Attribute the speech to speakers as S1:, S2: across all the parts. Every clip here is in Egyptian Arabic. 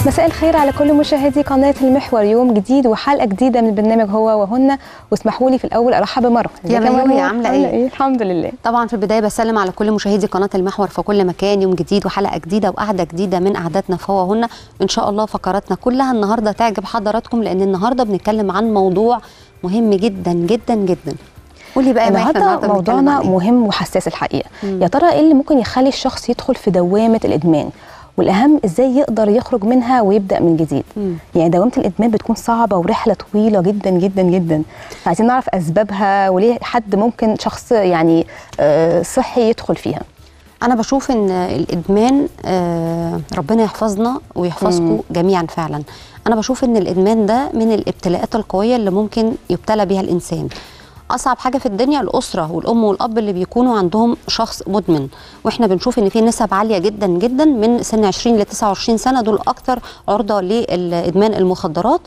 S1: مساء الخير على كل مشاهدي قناه المحور يوم جديد وحلقه جديده من برنامج هو وهن واسمحوا لي في الاول ارحب بمروه
S2: يا
S1: ازيك
S2: مروة،
S1: مروة؟
S2: عاملة إيه؟
S1: الحمد لله
S2: طبعا في البدايه بسلم على كل مشاهدي قناه المحور في كل مكان يوم جديد وحلقه جديده وقعده جديده من قعداتنا فوهن ان شاء الله فقراتنا كلها النهارده تعجب حضراتكم لان النهارده بنتكلم عن موضوع مهم جدا جدا جدا قولي بقى يا مايا، إحنا
S1: النهارده
S2: بنتكلم
S1: موضوعنا
S2: عن إيه؟
S1: مهم وحساس الحقيقه
S2: مم.
S1: يا ترى ايه اللي ممكن يخلي الشخص يدخل في دوامه الادمان والاهم ازاي يقدر يخرج منها ويبدا من جديد
S2: مم.
S1: يعني دوامه الادمان بتكون صعبه ورحله طويله جدا جدا جدا فعايزين نعرف اسبابها وليه حد ممكن شخص يعني آه، صحي يدخل فيها
S2: انا بشوف ان الادمان آه، ربنا يحفظنا ويحفظكم جميعا فعلا انا بشوف ان الادمان ده من الابتلاءات القويه اللي ممكن يبتلى بها الانسان اصعب حاجه في الدنيا الاسره والام والاب اللي بيكونوا عندهم شخص مدمن واحنا بنشوف ان في نسب عاليه جدا جدا من سن 20 ل 29 سنه دول اكتر عرضه لادمان المخدرات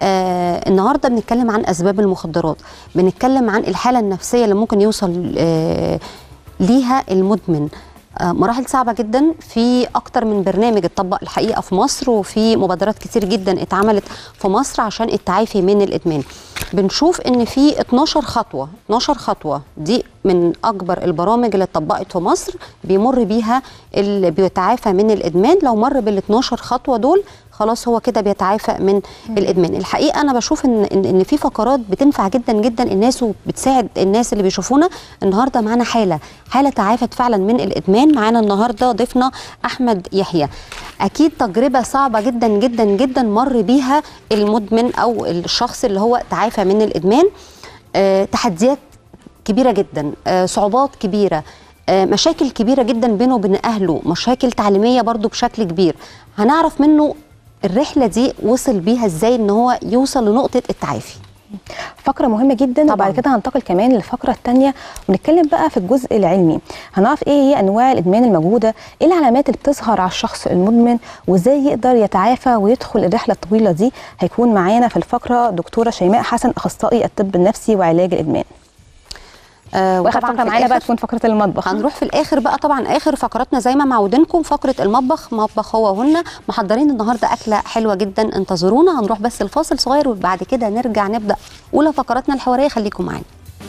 S2: آه النهارده بنتكلم عن اسباب المخدرات بنتكلم عن الحاله النفسيه اللي ممكن يوصل آه ليها المدمن آه، مراحل صعبة جدا في أكتر من برنامج اتطبق الحقيقة في مصر وفي مبادرات كتير جدا اتعملت في مصر عشان التعافي من الإدمان بنشوف إن في 12 خطوة 12 خطوة دي من أكبر البرامج اللي اتطبقت في مصر بيمر بيها اللي بيتعافى من الإدمان لو مر بال 12 خطوة دول خلاص هو كده بيتعافى من الادمان الحقيقه انا بشوف ان ان إن في فقرات بتنفع جدا جدا الناس وبتساعد الناس اللي بيشوفونا النهارده معانا حاله حاله تعافت فعلا من الادمان معانا النهارده ضيفنا احمد يحيى اكيد تجربه صعبه جدا جدا جدا مر بيها المدمن او الشخص اللي هو تعافى من الادمان آه، تحديات كبيره جدا آه، صعوبات كبيره آه، مشاكل كبيره جدا بينه وبين اهله مشاكل تعليميه برضو بشكل كبير هنعرف منه الرحله دي وصل بيها ازاي ان هو يوصل لنقطه التعافي
S1: فقرة مهمة جدا
S2: طبعاً.
S1: وبعد كده هننتقل كمان للفقرة الثانية ونتكلم بقى في الجزء العلمي هنعرف ايه هي انواع الادمان الموجودة ايه العلامات اللي بتظهر على الشخص المدمن وازاي يقدر يتعافى ويدخل الرحلة الطويلة دي هيكون معانا في الفقرة دكتورة شيماء حسن اخصائي الطب النفسي وعلاج الادمان
S2: آه
S1: واخر
S2: وطبعاً
S1: فقرة
S2: في
S1: معانا بقى
S2: الآخر
S1: تكون فقرة المطبخ
S2: هنروح في الاخر بقى طبعا اخر فقراتنا زي ما معودينكم فقره المطبخ مطبخ هو وهن محضرين النهارده اكله حلوه جدا انتظرونا هنروح بس الفاصل صغير وبعد كده نرجع نبدا اولى فقراتنا الحواريه خليكم معانا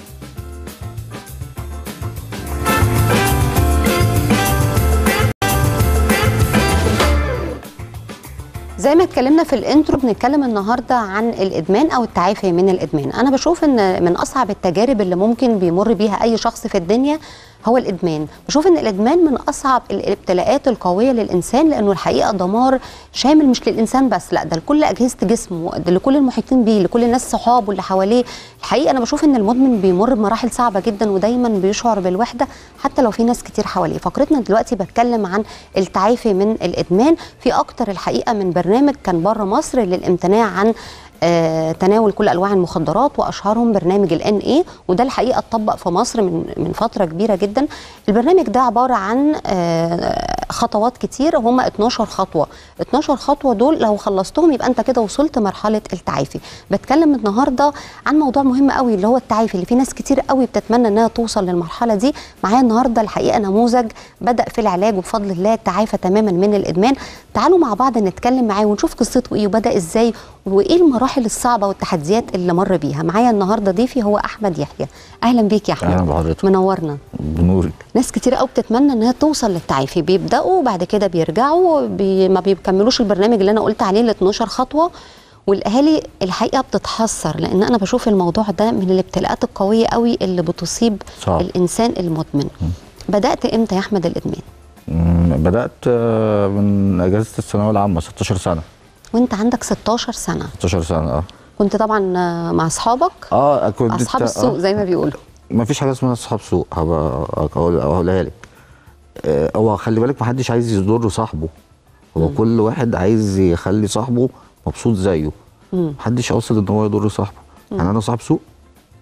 S2: زي ما اتكلمنا في الانترو بنتكلم النهارده عن الادمان او التعافي من الادمان انا بشوف ان من اصعب التجارب اللي ممكن بيمر بيها اي شخص في الدنيا هو الادمان بشوف ان الادمان من اصعب الابتلاءات القويه للانسان لانه الحقيقه دمار شامل مش للانسان بس لا ده لكل اجهزه جسمه ده لكل المحيطين بيه لكل الناس صحابه اللي حواليه الحقيقه انا بشوف ان المدمن بيمر بمراحل صعبه جدا ودايما بيشعر بالوحده حتى لو في ناس كتير حواليه فقرتنا دلوقتي بتكلم عن التعافي من الادمان في اكتر الحقيقه من برنامج كان بره مصر للامتناع عن آه، تناول كل انواع المخدرات واشهرهم برنامج الان اي وده الحقيقه اتطبق في مصر من من فتره كبيره جدا البرنامج ده عباره عن آه، خطوات كتير هم 12 خطوه 12 خطوه دول لو خلصتهم يبقى انت كده وصلت مرحله التعافي بتكلم النهارده عن موضوع مهم قوي اللي هو التعافي اللي في ناس كتير قوي بتتمنى انها توصل للمرحله دي معايا النهارده الحقيقه نموذج بدا في العلاج وبفضل الله تعافى تماما من الادمان تعالوا مع بعض نتكلم معاه ونشوف قصته ايه وبدا ازاي وايه المراحل الصعبه والتحديات اللي مر بيها معايا النهارده ضيفي هو احمد يحيى اهلا بيك يا احمد
S3: اهلا بحضرتك
S2: منورنا
S3: بنورك
S2: ناس كتير قوي بتتمنى انها توصل للتعافي بيبداوا وبعد كده بيرجعوا بي ما بيكملوش البرنامج اللي انا قلت عليه ال 12 خطوه والاهالي الحقيقه بتتحسر لان انا بشوف الموضوع ده من الابتلاءات القويه قوي اللي بتصيب
S3: صعب.
S2: الانسان المدمن بدات امتى يا احمد الادمان
S3: مم، بدات آه، من اجازه الثانويه العامه 16 سنه
S2: وانت عندك 16 سنه
S3: 16 سنه اه
S2: كنت طبعا آه، مع اصحابك
S3: اه كنت
S2: اصحاب السوق زي ما بيقولوا
S3: ما فيش حاجه اسمها اصحاب سوق هبقى أقول- اقولها لك آه، هو خلي بالك ما حدش عايز يضر صاحبه هو كل واحد عايز يخلي صاحبه مبسوط زيه
S2: مم.
S3: محدش قاصد ان هو يضر صاحبه يعني انا صاحب سوق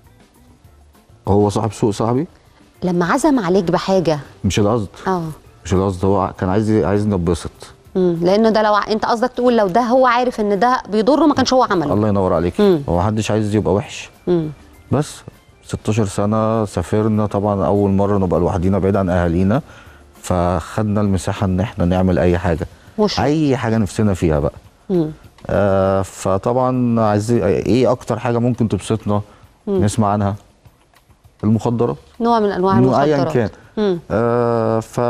S3: هو صاحب سوق صاحبي
S2: لما عزم عليك بحاجه
S3: مش القصد
S2: اه
S3: مش القصد هو كان عايز عايز نتبسط
S2: مم. لانه ده لو ع- انت قصدك تقول لو ده هو عارف ان ده بيضره ما كانش هو عمله
S3: الله ينور عليك
S2: مم.
S3: هو محدش عايز يبقى وحش
S2: مم.
S3: بس 16 سنة سافرنا طبعا أول مرة نبقى لوحدينا بعيد عن أهالينا فخدنا المساحة إن إحنا نعمل أي حاجة
S2: مش
S3: أي حاجة نفسنا فيها بقى
S2: مم.
S3: آه فطبعا عايزين ايه اكتر حاجه ممكن تبسطنا نسمع عنها المخدرات
S2: نوع من انواع
S3: إنه ايا
S2: المخدرات
S3: كان
S2: مم.
S3: آه ف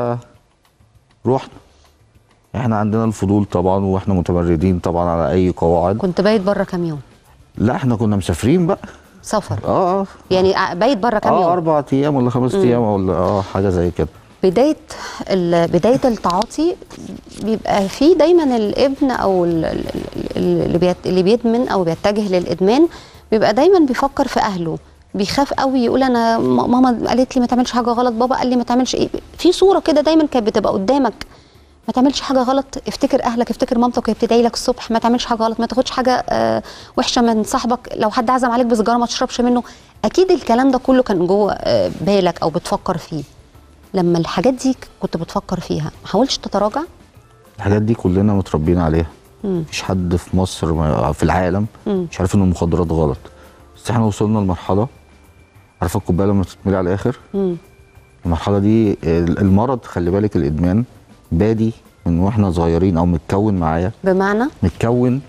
S3: رحنا احنا عندنا الفضول طبعا واحنا متمردين طبعا على اي قواعد
S2: كنت بايت بره كام يوم
S3: لا احنا كنا مسافرين بقى
S2: سفر
S3: اه اه
S2: يعني ع- بايت بره كام
S3: اه
S2: يوم
S3: اربع ايام ولا خمس ايام ولا اه حاجه زي كده
S2: بدايه ال- بدايه التعاطي بيبقى فيه دايما الابن او ال- ال- ال- اللي بيت- اللي بيدمن او بيتجه للادمان بيبقى دايما بيفكر في اهله بيخاف قوي يقول انا م- ماما قالت لي ما تعملش حاجه غلط بابا قال لي ما تعملش ايه في صوره كده دايما كانت بتبقى قدامك ما تعملش حاجه غلط افتكر اهلك افتكر مامتك وهي بتدعي لك الصبح ما تعملش حاجه غلط ما تاخدش حاجه آه، وحشه من صاحبك لو حد عزم عليك بسجاره ما تشربش منه اكيد الكلام ده كله كان جوه آه، بالك او بتفكر فيه لما الحاجات دي كنت بتفكر فيها ما حاولتش تتراجع
S3: الحاجات دي كلنا متربيين عليها
S2: مم.
S3: مفيش حد في مصر ما- في العالم
S2: مم.
S3: مش عارف ان المخدرات غلط بس احنا وصلنا لمرحله عارفه الكوبايه لما تتملي على الاخر
S2: مم.
S3: المرحله دي ال- المرض خلي بالك الادمان بادي من واحنا صغيرين او متكون معايا
S2: بمعنى
S3: متكون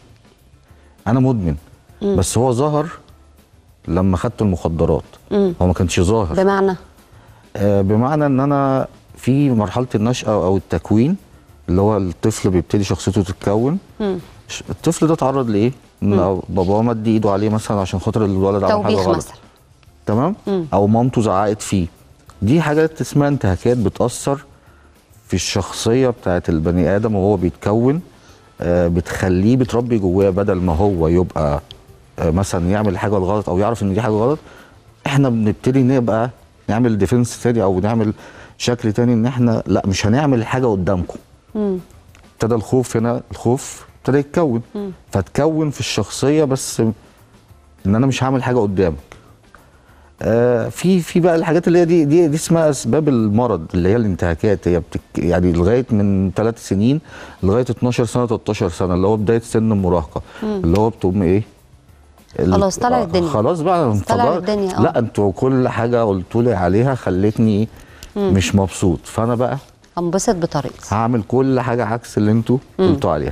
S3: انا مدمن
S2: مم.
S3: بس هو ظهر لما خدت المخدرات
S2: مم.
S3: هو ما كانش ظاهر
S2: بمعنى
S3: آه، بمعنى ان انا في مرحله النشأه او التكوين اللي هو الطفل بيبتدي شخصيته تتكون
S2: مم.
S3: ش- الطفل ده اتعرض لايه؟ ان باباه مد ايده عليه مثلا عشان خاطر الولد عمل حاجه
S2: توبيخ
S3: غلط
S2: مثلا
S3: تمام؟
S2: مم.
S3: او مامته زعقت فيه دي حاجات اسمها انتهاكات بتاثر في الشخصيه بتاعت البني ادم وهو بيتكون آه، بتخليه بتربي جواه بدل ما هو يبقى آه، مثلا يعمل حاجه الغلط او يعرف ان دي حاجه غلط احنا بنبتدي نبقى نعمل ديفنس تاني او نعمل شكل تاني ان احنا لا مش هنعمل حاجه قدامكم
S2: مم.
S3: ابتدى الخوف هنا الخوف ابتدى يتكون فتكون في الشخصيه بس ان انا مش هعمل حاجه قدامك آه في في بقى الحاجات اللي هي دي دي, دي اسمها اسباب المرض اللي هي الانتهاكات هي بتك يعني لغايه من ثلاث سنين لغايه 12 سنه 13 سنه اللي هو بدايه سن المراهقه اللي هو بتقوم ايه ال-
S2: خلاص طلع
S3: آه،
S2: الدنيا.
S3: خلاص بقى
S2: طلع
S3: انفجر.
S2: الدنيا، آه.
S3: لا انتوا كل حاجه قلتوا لي عليها خلتني مش مبسوط فانا بقى
S2: انبسط بطريقتي
S3: هعمل كل حاجه عكس اللي انتوا قلتوا عليها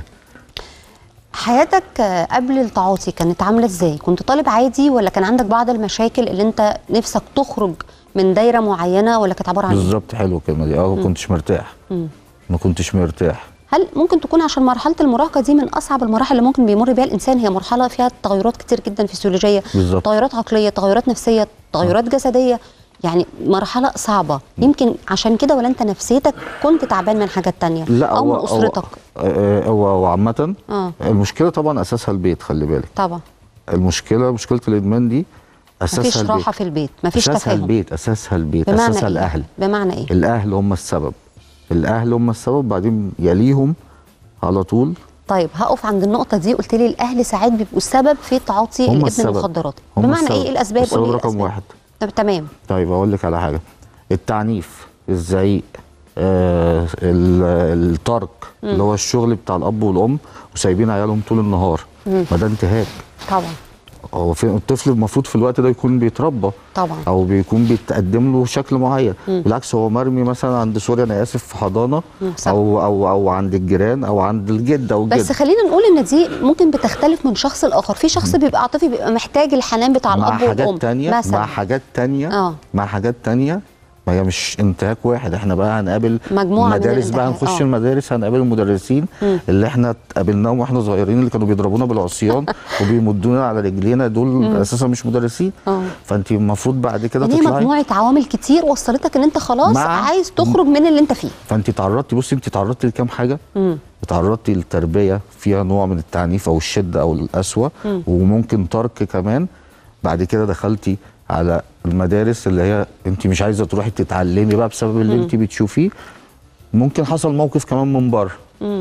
S2: حياتك آه، قبل التعاطي كانت عامله ازاي كنت طالب عادي ولا كان عندك بعض المشاكل اللي انت نفسك تخرج من دايره معينه ولا كانت عباره عن ايه
S3: بالظبط حلو الكلمه دي اه ما كنتش مرتاح ما كنتش مرتاح
S2: هل ممكن تكون عشان مرحله المراهقه دي من اصعب المراحل اللي ممكن بيمر بيها الانسان هي مرحله فيها تغيرات كتير جدا فسيولوجيه
S3: بالظبط.
S2: تغيرات عقليه تغيرات نفسيه تغيرات جسديه يعني مرحله صعبه يمكن عشان كده ولا انت نفسيتك كنت تعبان من حاجات تانية
S3: لا
S2: او
S3: هو
S2: من اسرتك
S3: هو, آه، هو هو عامه
S2: اه
S3: المشكله طبعا اساسها البيت خلي بالك
S2: طبعا
S3: المشكله مشكله الادمان دي اساسها
S2: مفيش
S3: البيت
S2: راحه في البيت مفيش
S3: اساسها
S2: تفاهم
S3: البيت اساسها البيت
S2: بمعنى
S3: اساسها
S2: ايه
S3: الاهل
S2: بمعنى ايه
S3: الاهل هم السبب الاهل هم السبب بعدين يليهم على طول
S2: طيب هقف عند النقطة دي قلت لي الأهل ساعات بيبقوا السبب في تعاطي
S3: هم
S2: الابن
S3: السبب.
S2: المخدرات
S3: هم
S2: بمعنى
S3: السبب.
S2: إيه إيه الأسباب
S3: السبب
S2: قول لي
S3: رقم
S2: الأسباب.
S3: واحد
S2: طب تمام
S3: طيب اقول لك على حاجه التعنيف الزعيق آه ال- الترك اللي هو الشغل بتاع الاب والام وسايبين عيالهم طول النهار ما ده انتهاك
S2: طبعا
S3: هو في الطفل المفروض في الوقت ده يكون بيتربى
S2: طبعا
S3: او بيكون بيتقدم له شكل معين بالعكس هو مرمي مثلا عند سوري انا اسف في حضانه
S2: مم، صح.
S3: او او او عند الجيران او عند الجد او الجد
S2: بس خلينا نقول ان دي ممكن بتختلف من شخص لاخر في شخص بيبقى عاطفي بيبقى محتاج الحنان بتاع
S3: مع
S2: الاب والام
S3: حاجات تانية
S2: مثلا
S3: مع حاجات تانية
S2: آه.
S3: مع حاجات تانية ما هي مش انتهاك واحد احنا بقى هنقابل
S2: مجموعة من
S3: مدارس بقى
S2: الانتهاك،
S3: نخش
S2: آه.
S3: المدارس هنقابل المدرسين اللي احنا قابلناهم واحنا صغيرين اللي كانوا بيضربونا بالعصيان وبيمدونا على رجلينا دول اساسا مش مدرسين
S2: آه.
S3: فانت المفروض بعد كده
S2: يعني هي
S3: تطلعي
S2: مجموعه عوامل كتير وصلتك ان انت خلاص
S3: مع-
S2: عايز تخرج من اللي انت فيه
S3: فانت تعرضتي بصي انت تعرضتي لكام حاجه
S2: مم.
S3: تعرضتي لتربيه فيها نوع من التعنيف او الشده او القسوه وممكن ترك كمان بعد كده دخلتي على المدارس اللي هي انت مش عايزه تروحي تتعلمي بقى بسبب اللي انت بتشوفيه ممكن حصل موقف كمان من بره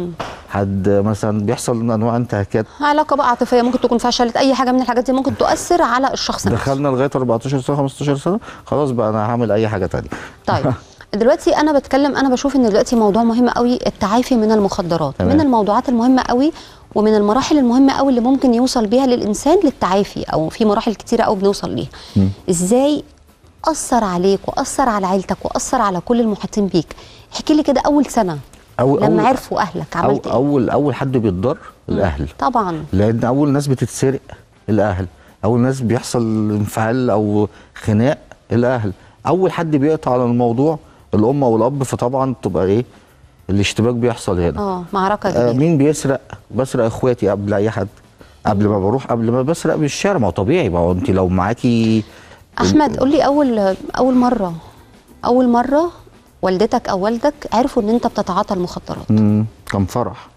S3: حد مثلا بيحصل انواع انتهاكات
S2: علاقه بقى عاطفيه ممكن تكون فشلت اي حاجه من الحاجات دي ممكن تؤثر على الشخص نفسه
S3: دخلنا لغايه 14 سنه 15 سنه خلاص بقى انا هعمل اي حاجه تانية
S2: طيب دلوقتي انا بتكلم انا بشوف ان دلوقتي موضوع مهم قوي التعافي من المخدرات
S3: تمام.
S2: من الموضوعات المهمه قوي ومن المراحل المهمه قوي اللي ممكن يوصل بيها للانسان للتعافي او في مراحل كتيره قوي بنوصل ليها ازاي اثر عليك واثر على عيلتك واثر على كل المحيطين بيك احكي لي كده اول سنه
S3: أو
S2: لما
S3: أول-
S2: عرفوا اهلك
S3: أو
S2: عملت ايه
S3: اول اول حد بيتضر الاهل
S2: طبعا
S3: لان اول ناس بتتسرق الاهل اول ناس بيحصل انفعال او خناق الاهل اول حد بيقطع على الموضوع الام او الاب فطبعا تبقى ايه الاشتباك بيحصل هنا
S2: اه معركه
S3: آه
S2: كبيره
S3: مين بيسرق بسرق اخواتي قبل اي حد قبل ما بروح قبل ما بسرق من الشارع ما هو طبيعي ما هو انت لو معاكي
S2: احمد قول لي اول اول مره اول مره والدتك او والدك عرفوا ان انت بتتعاطى المخدرات
S3: مم، كان فرح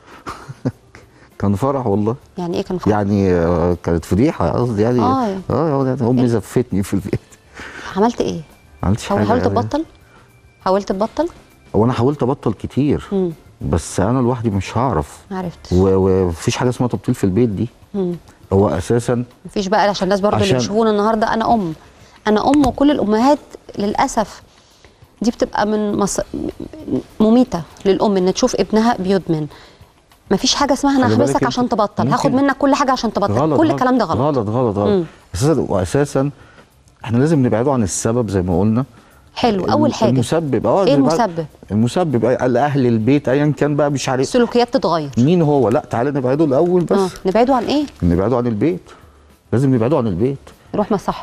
S3: كان فرح والله
S2: يعني ايه كان فرق؟
S3: يعني آه، كانت فضيحه قصدي يعني
S2: آه.
S3: اه يعني امي زفتني في البيت
S2: عملت ايه
S3: ما عملتش
S2: هو
S3: حاجه
S2: حاولت
S3: يعني.
S2: تبطل حاولت تبطل
S3: هو انا حاولت ابطل كتير
S2: مم.
S3: بس انا لوحدي مش هعرف
S2: ما عرفتش
S3: و- ومفيش حاجه اسمها تبطيل في البيت دي
S2: مم.
S3: هو اساسا
S2: مفيش بقى عشان الناس برضه اللي
S3: عشان-
S2: بيشوفونا النهارده انا ام انا ام وكل الامهات للاسف دي بتبقى من مص... مميته للام ان تشوف ابنها بيدمن مفيش حاجه اسمها انا
S3: خلي بالك
S2: هحبسك
S3: انت
S2: عشان تبطل
S3: ممكن-
S2: هاخد منك كل حاجه عشان تبطل
S3: غلط
S2: كل
S3: غلط
S2: الكلام ده غلط
S3: غلط غلط
S2: مم.
S3: غلط اساسا واساسا احنا لازم نبعده عن السبب زي ما قلنا
S2: حلو اول
S3: الم-
S2: حاجه
S3: المسبب اه
S2: ايه
S3: نبعد-
S2: المسبب
S3: المسبب أي- الاهل البيت ايا كان بقى مش عارف
S2: السلوكيات تتغير
S3: مين هو لا تعالى نبعده الاول بس
S2: اه نبعده عن ايه
S3: نبعده عن البيت لازم نبعده عن البيت
S2: نروح مصحه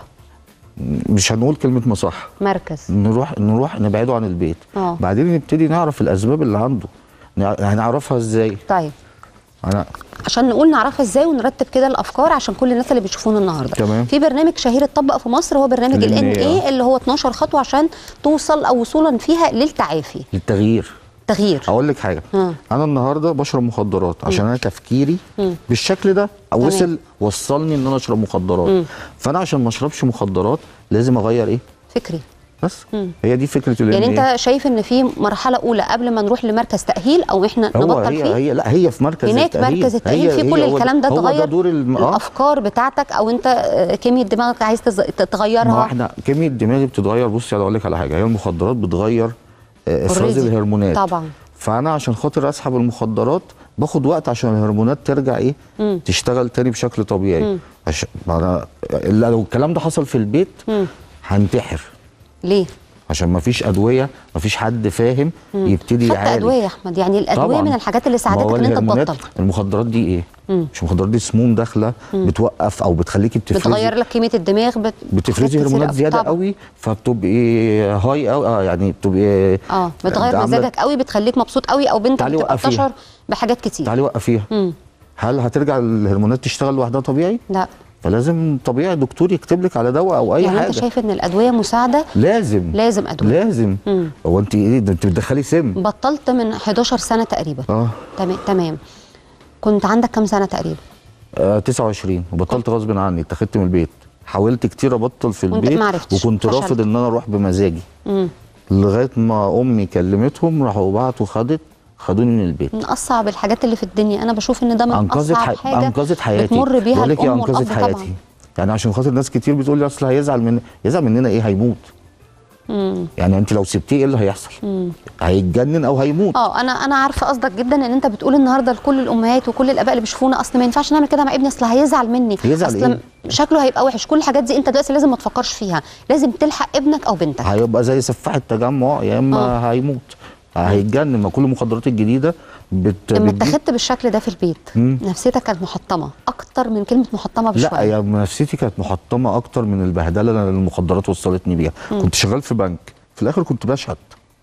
S3: مش هنقول كلمه مصح
S2: مركز
S3: نروح نروح نبعده عن البيت
S2: اه.
S3: بعدين نبتدي نعرف الاسباب اللي عنده نع- هنعرفها ازاي
S2: طيب
S3: انا
S2: عشان نقول نعرفها ازاي ونرتب كده الافكار عشان كل الناس اللي بيشوفونا النهارده
S3: تمام.
S2: في برنامج شهير اتطبق في مصر هو برنامج ال
S3: ال
S2: ان
S3: NA.
S2: ايه اللي هو 12 خطوه عشان توصل او وصولا فيها للتعافي
S3: للتغيير
S2: تغيير
S3: اقول لك حاجه
S2: ها.
S3: انا النهارده بشرب مخدرات عشان انا تفكيري
S2: مم.
S3: بالشكل ده
S2: تمام.
S3: وصل وصلني ان انا اشرب مخدرات
S2: مم.
S3: فانا عشان ما اشربش مخدرات لازم اغير ايه
S2: فكري
S3: بس
S2: مم.
S3: هي دي فكره ال
S2: يعني
S3: NA.
S2: انت شايف ان في مرحله اولى قبل ما نروح لمركز تاهيل او احنا
S3: هو
S2: نبطل
S3: هي
S2: فيه
S3: هي لا هي في مركز
S2: هناك
S3: التأهيل
S2: مركز التأهيل
S3: هي
S2: فيه كل
S3: هي هو
S2: الكلام ده
S3: هو
S2: تغير
S3: ده دور الم... آه.
S2: الافكار بتاعتك او انت آه، كيمياء دماغك عايز تز-
S3: ما هو
S2: تغيرها
S3: احنا كميه دماغي بتتغير بصي انا اقول لك على حاجه هي المخدرات بتغير آه، افراز
S2: Already.
S3: الهرمونات
S2: طبعا
S3: فانا عشان خاطر اسحب المخدرات باخد وقت عشان الهرمونات ترجع ايه
S2: مم.
S3: تشتغل تاني بشكل طبيعي
S2: مم.
S3: عشان ما انا إلا لو الكلام ده حصل في البيت
S2: مم.
S3: هنتحر
S2: ليه
S3: عشان ما فيش ادويه ما فيش حد فاهم يبتدي
S2: خدت
S3: يعالج
S2: ادويه يا احمد يعني الادويه
S3: طبعاً.
S2: من الحاجات اللي
S3: ما
S2: ساعدتك
S3: هو
S2: ان انت
S3: الهرمونات-
S2: تبطل
S3: المخدرات دي ايه
S2: مم.
S3: مش المخدرات دي سموم داخله بتوقف او بتخليكي بتفرزي
S2: بتغير لك كيمياء الدماغ بت...
S3: بتفرزي
S2: حاجات كتير
S3: هرمونات
S2: أوي.
S3: زياده
S2: طبعاً.
S3: قوي فبتبقي هاي قوي اه يعني بتبقي
S2: اه بتغير
S3: عاملة-
S2: مزاجك قوي بتخليك مبسوط قوي او بنتك
S3: تعالي
S2: بتبقى
S3: وقفيها.
S2: بتشعر بحاجات كتير
S3: تعالي وقفيها
S2: مم.
S3: هل هترجع الهرمونات تشتغل لوحدها طبيعي
S2: لا
S3: فلازم طبيعي دكتور يكتب لك على دواء او اي
S2: يعني
S3: حاجه
S2: انت شايف ان الادويه مساعده
S3: لازم
S2: لازم ادويه
S3: لازم
S2: مم.
S3: هو انت ايه ده انت بتدخلي سم
S2: بطلت من 11 سنه تقريبا
S3: اه
S2: تمام تمام كنت عندك كام سنه تقريبا
S3: آه، 29 وبطلت غصب عني اتخذت من البيت حاولت كتير ابطل في
S2: وانت
S3: البيت
S2: ما عرفتش،
S3: وكنت
S2: فشلت.
S3: رافض ان انا اروح بمزاجي
S2: مم.
S3: لغايه ما امي كلمتهم راحوا بعتوا خدت خدوني من البيت
S2: من اصعب الحاجات اللي في الدنيا انا بشوف ان ده من
S3: انقذت
S2: اصعب
S3: حي...
S2: حاجه
S3: انقذت حياتي
S2: بتمر بيها
S3: بقول لك ايه
S2: الام
S3: انقذت
S2: والاب
S3: حياتي
S2: طبعا
S3: يعني عشان خاطر ناس كتير بتقول لي اصل هيزعل من يزعل مننا ايه هيموت
S2: مم.
S3: يعني انت لو سبتيه ايه اللي هيحصل
S2: مم.
S3: هيتجنن او هيموت
S2: اه انا انا عارفه قصدك جدا ان انت بتقول النهارده لكل الامهات وكل الاباء اللي بيشوفونا اصل ما ينفعش نعمل كده مع ابني اصل هيزعل مني
S3: هيزعل
S2: اصل
S3: إيه؟
S2: شكله هيبقى وحش كل الحاجات دي انت دلوقتي لازم ما تفكرش فيها لازم تلحق ابنك او بنتك
S3: هيبقى زي سفاح التجمع يا اما
S2: آه.
S3: هيموت هيتجنن ما كل المخدرات الجديده بت...
S2: لما
S3: بتجيب-
S2: اتخذت بالشكل ده في البيت
S3: مم.
S2: نفسيتك كانت محطمه اكتر من كلمه محطمه
S3: لا
S2: بشويه
S3: يا نفسيتي كانت محطمه اكتر من البهدله اللي المخدرات وصلتني بيها كنت شغال في بنك في الاخر كنت بشهد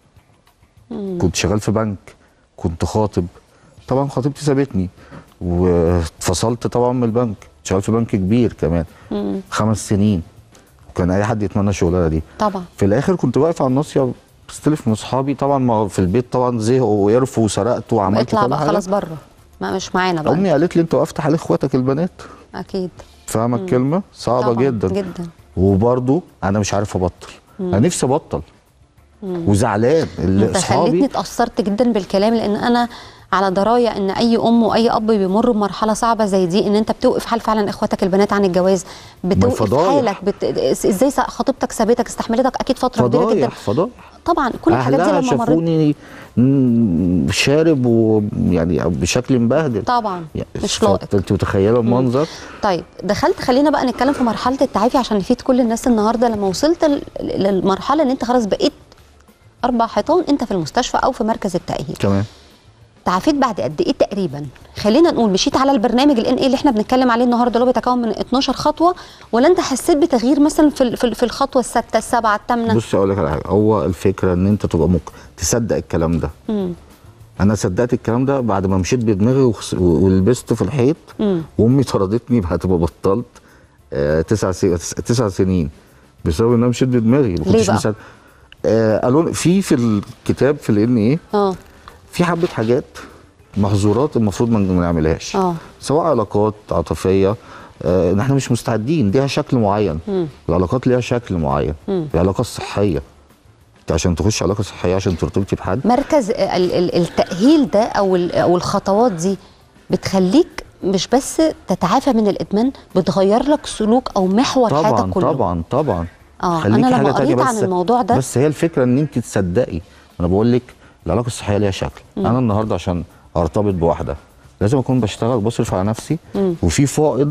S3: كنت شغال في بنك كنت خاطب طبعا خطيبتي سابتني واتفصلت طبعا من البنك شغال في بنك كبير كمان
S2: مم.
S3: خمس سنين وكان اي حد يتمنى الشغلانه دي
S2: طبعا
S3: في الاخر كنت واقف على الناصيه بستلف من اصحابي طبعا ما في البيت طبعا زهقوا وقرفوا وسرقت وعملت
S2: اطلع
S3: كل
S2: بقى
S3: حاجه
S2: خلاص بره ما مش معانا بقى
S3: امي قالت لي انت وقفت حال اخواتك البنات
S2: اكيد
S3: فاهمه الكلمه صعبه
S2: طبعاً
S3: جدا
S2: جدا
S3: وبرضه انا مش عارف ابطل انا نفسي ابطل وزعلان اللي
S2: انت خليتني
S3: اصحابي
S2: اتاثرت جدا بالكلام لان انا على درايه ان اي ام واي اب بيمر بمرحله صعبه زي دي ان انت بتوقف حال فعلا اخواتك البنات عن الجواز بتوقف
S3: فضايح.
S2: حالك بت... ازاي سا- خطيبتك سابتك استحملتك اكيد فتره كبيره جدا
S3: فضايح فضايح
S2: طبعا كل الحاجات دي
S3: اهلها
S2: لما مريت
S3: شافوني مم، شارب ويعني بشكل مبهدل
S2: طبعا
S3: يعني
S2: مش
S3: ف-
S2: لائق
S3: انت متخيله المنظر
S2: طيب دخلت خلينا بقى نتكلم في مرحله التعافي عشان نفيد كل الناس النهارده لما وصلت ل- للمرحله ان انت خلاص بقيت اربع حيطان انت في المستشفى او في مركز التاهيل
S3: تمام
S2: تعافيت بعد قد ايه تقريبا خلينا نقول مشيت على البرنامج الان ايه اللي احنا بنتكلم عليه النهارده اللي هو بيتكون من 12 خطوه ولا انت حسيت بتغيير مثلا في ال- في ال- في الخطوه السادسه السابعه الثامنه
S3: بص اقول لك على حاجه هو الفكره ان انت تبقى ممكن تصدق الكلام ده انا صدقت الكلام ده بعد ما مشيت بدماغي وخس- ولبست في الحيط وامي طردتني بعد ما بطلت آه تسع سي... تسع سنين بسبب ان انا مشيت بدماغي ما
S2: ليه
S3: كنتش
S2: بقى؟
S3: مصدق آه قالوا في في الكتاب في الان ايه
S2: اه
S3: في حبه حاجات محظورات المفروض ما ما نعملهاش
S2: آه.
S3: سواء علاقات عاطفيه آه ان احنا مش مستعدين ليها شكل معين العلاقات ليها شكل معين العلاقه الصحيه انت عشان تخش علاقه صحيه عشان ترتبطي بحد
S2: مركز ال- ال- التاهيل ده او ال- او الخطوات دي بتخليك مش بس تتعافى من الادمان بتغير لك سلوك او محور
S3: طبعا
S2: حياتك كله
S3: طبعا طبعا
S2: آه،
S3: خليكي
S2: أنا لما
S3: حاجة تانية
S2: قريت عن
S3: بس
S2: الموضوع ده-
S3: بس هي الفكره ان انت تصدقي انا بقول لك العلاقه الصحيه ليها شكل انا النهارده عشان ارتبط بواحده لازم اكون بشتغل بصرف على نفسي وفي فائض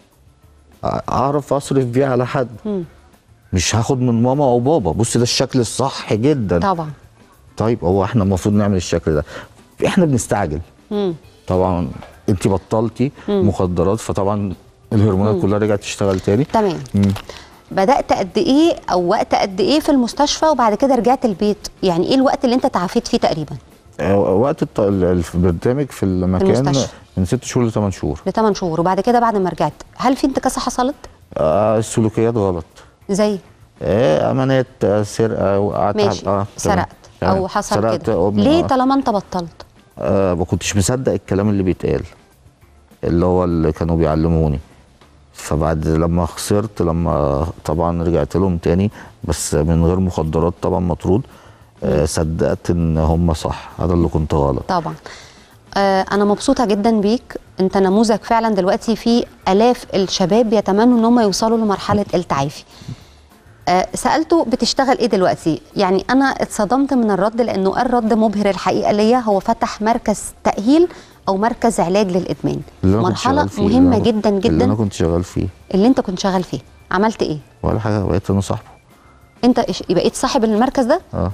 S3: أ- اعرف اصرف بيه على حد مش هاخد من ماما او بابا بص ده الشكل الصح جدا
S2: طبعا
S3: طيب هو احنا المفروض نعمل الشكل ده احنا بنستعجل
S2: مم.
S3: طبعا انت بطلتي مخدرات فطبعا الهرمونات كلها رجعت تشتغل تاني
S2: تمام
S3: مم.
S2: بدات قد ايه او وقت قد ايه في المستشفى وبعد كده رجعت البيت يعني ايه الوقت اللي انت تعافيت فيه تقريبا
S3: آه، وقت الط- ال- البرنامج في المكان
S2: المستشفى.
S3: من ست شهور لثمان شهور
S2: لثمان شهور وبعد كده بعد ما رجعت هل في انتكاسه حصلت
S3: آه السلوكيات غلط
S2: زي
S3: آه امانات آه سرقه وقعدت
S2: ماشي
S3: تمام.
S2: سرقت
S3: تمام.
S2: او حصل
S3: سرقت
S2: كده
S3: أمي،
S2: ليه
S3: آه.
S2: طالما انت بطلت
S3: آه ما كنتش مصدق الكلام اللي بيتقال اللي هو اللي كانوا بيعلموني فبعد لما خسرت لما طبعا رجعت لهم تاني بس من غير مخدرات طبعا مطرود آه صدقت ان هم صح هذا اللي كنت غلط
S2: طبعا آه انا مبسوطه جدا بيك انت نموذج فعلا دلوقتي في الاف الشباب بيتمنوا ان هم يوصلوا لمرحله التعافي آه سالته بتشتغل ايه دلوقتي يعني انا اتصدمت من الرد لانه الرد مبهر الحقيقه ليا هو فتح مركز تاهيل او مركز علاج للادمان
S3: اللي أنا كنت
S2: مرحله
S3: شغال فيه، اللي
S2: مهمه
S3: أنا-
S2: جدا
S3: اللي انا
S2: جدا
S3: كنت شغال فيه
S2: اللي انت كنت شغال فيه عملت ايه
S3: ولا حاجه بقيت انا صاحبه
S2: انت إيش- بقيت صاحب المركز ده
S3: اه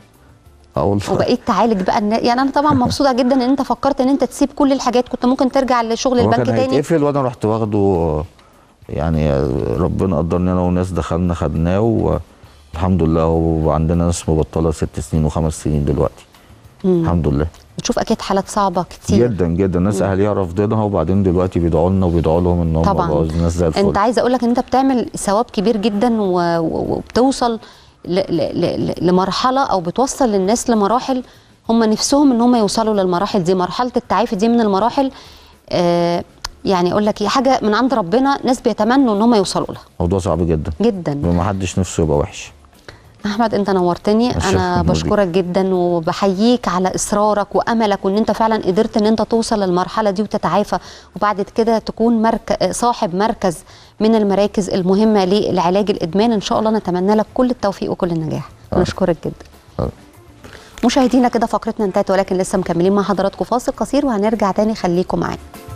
S3: اه والله
S2: وبقيت تعالج بقى النا- يعني انا طبعا مبسوطه جدا ان انت فكرت ان انت تسيب كل الحاجات كنت ممكن ترجع لشغل
S3: هو
S2: البنك
S3: كان
S2: تاني
S3: هيتقفل وانا رحت واخده آه، يعني آه، ربنا قدرني انا وناس دخلنا خدناه والحمد لله هو عندنا ناس مبطله ست سنين وخمس سنين دلوقتي الحمد لله
S2: بتشوف اكيد حالات صعبه كتير
S3: جدا جدا ناس اهاليها رافضينها وبعدين دلوقتي بيدعوا لنا وبيدعوا لهم ان هم
S2: طبعا
S3: بقوا ناس زي الفل
S2: انت عايزه اقول لك ان انت بتعمل ثواب كبير جدا و- و- وبتوصل ل- ل- ل- لمرحله او بتوصل للناس لمراحل هم نفسهم ان هم يوصلوا للمراحل دي مرحله التعافي دي من المراحل آه يعني اقول لك هي حاجه من عند ربنا ناس بيتمنوا ان هم يوصلوا لها
S3: موضوع صعب جدا
S2: جدا
S3: ما حدش نفسه يبقى وحش
S2: احمد انت نورتني
S3: الشكر
S2: انا
S3: نوري.
S2: بشكرك جدا وبحييك على اصرارك واملك وان انت فعلا قدرت ان انت توصل للمرحله دي وتتعافى وبعد كده تكون مرك... صاحب مركز من المراكز المهمه للعلاج الادمان ان شاء الله نتمنى لك كل التوفيق وكل النجاح نشكرك جدا
S3: آه.
S2: مشاهدينا كده فقرتنا انتهت ولكن لسه مكملين مع حضراتكم فاصل قصير وهنرجع تاني خليكم معانا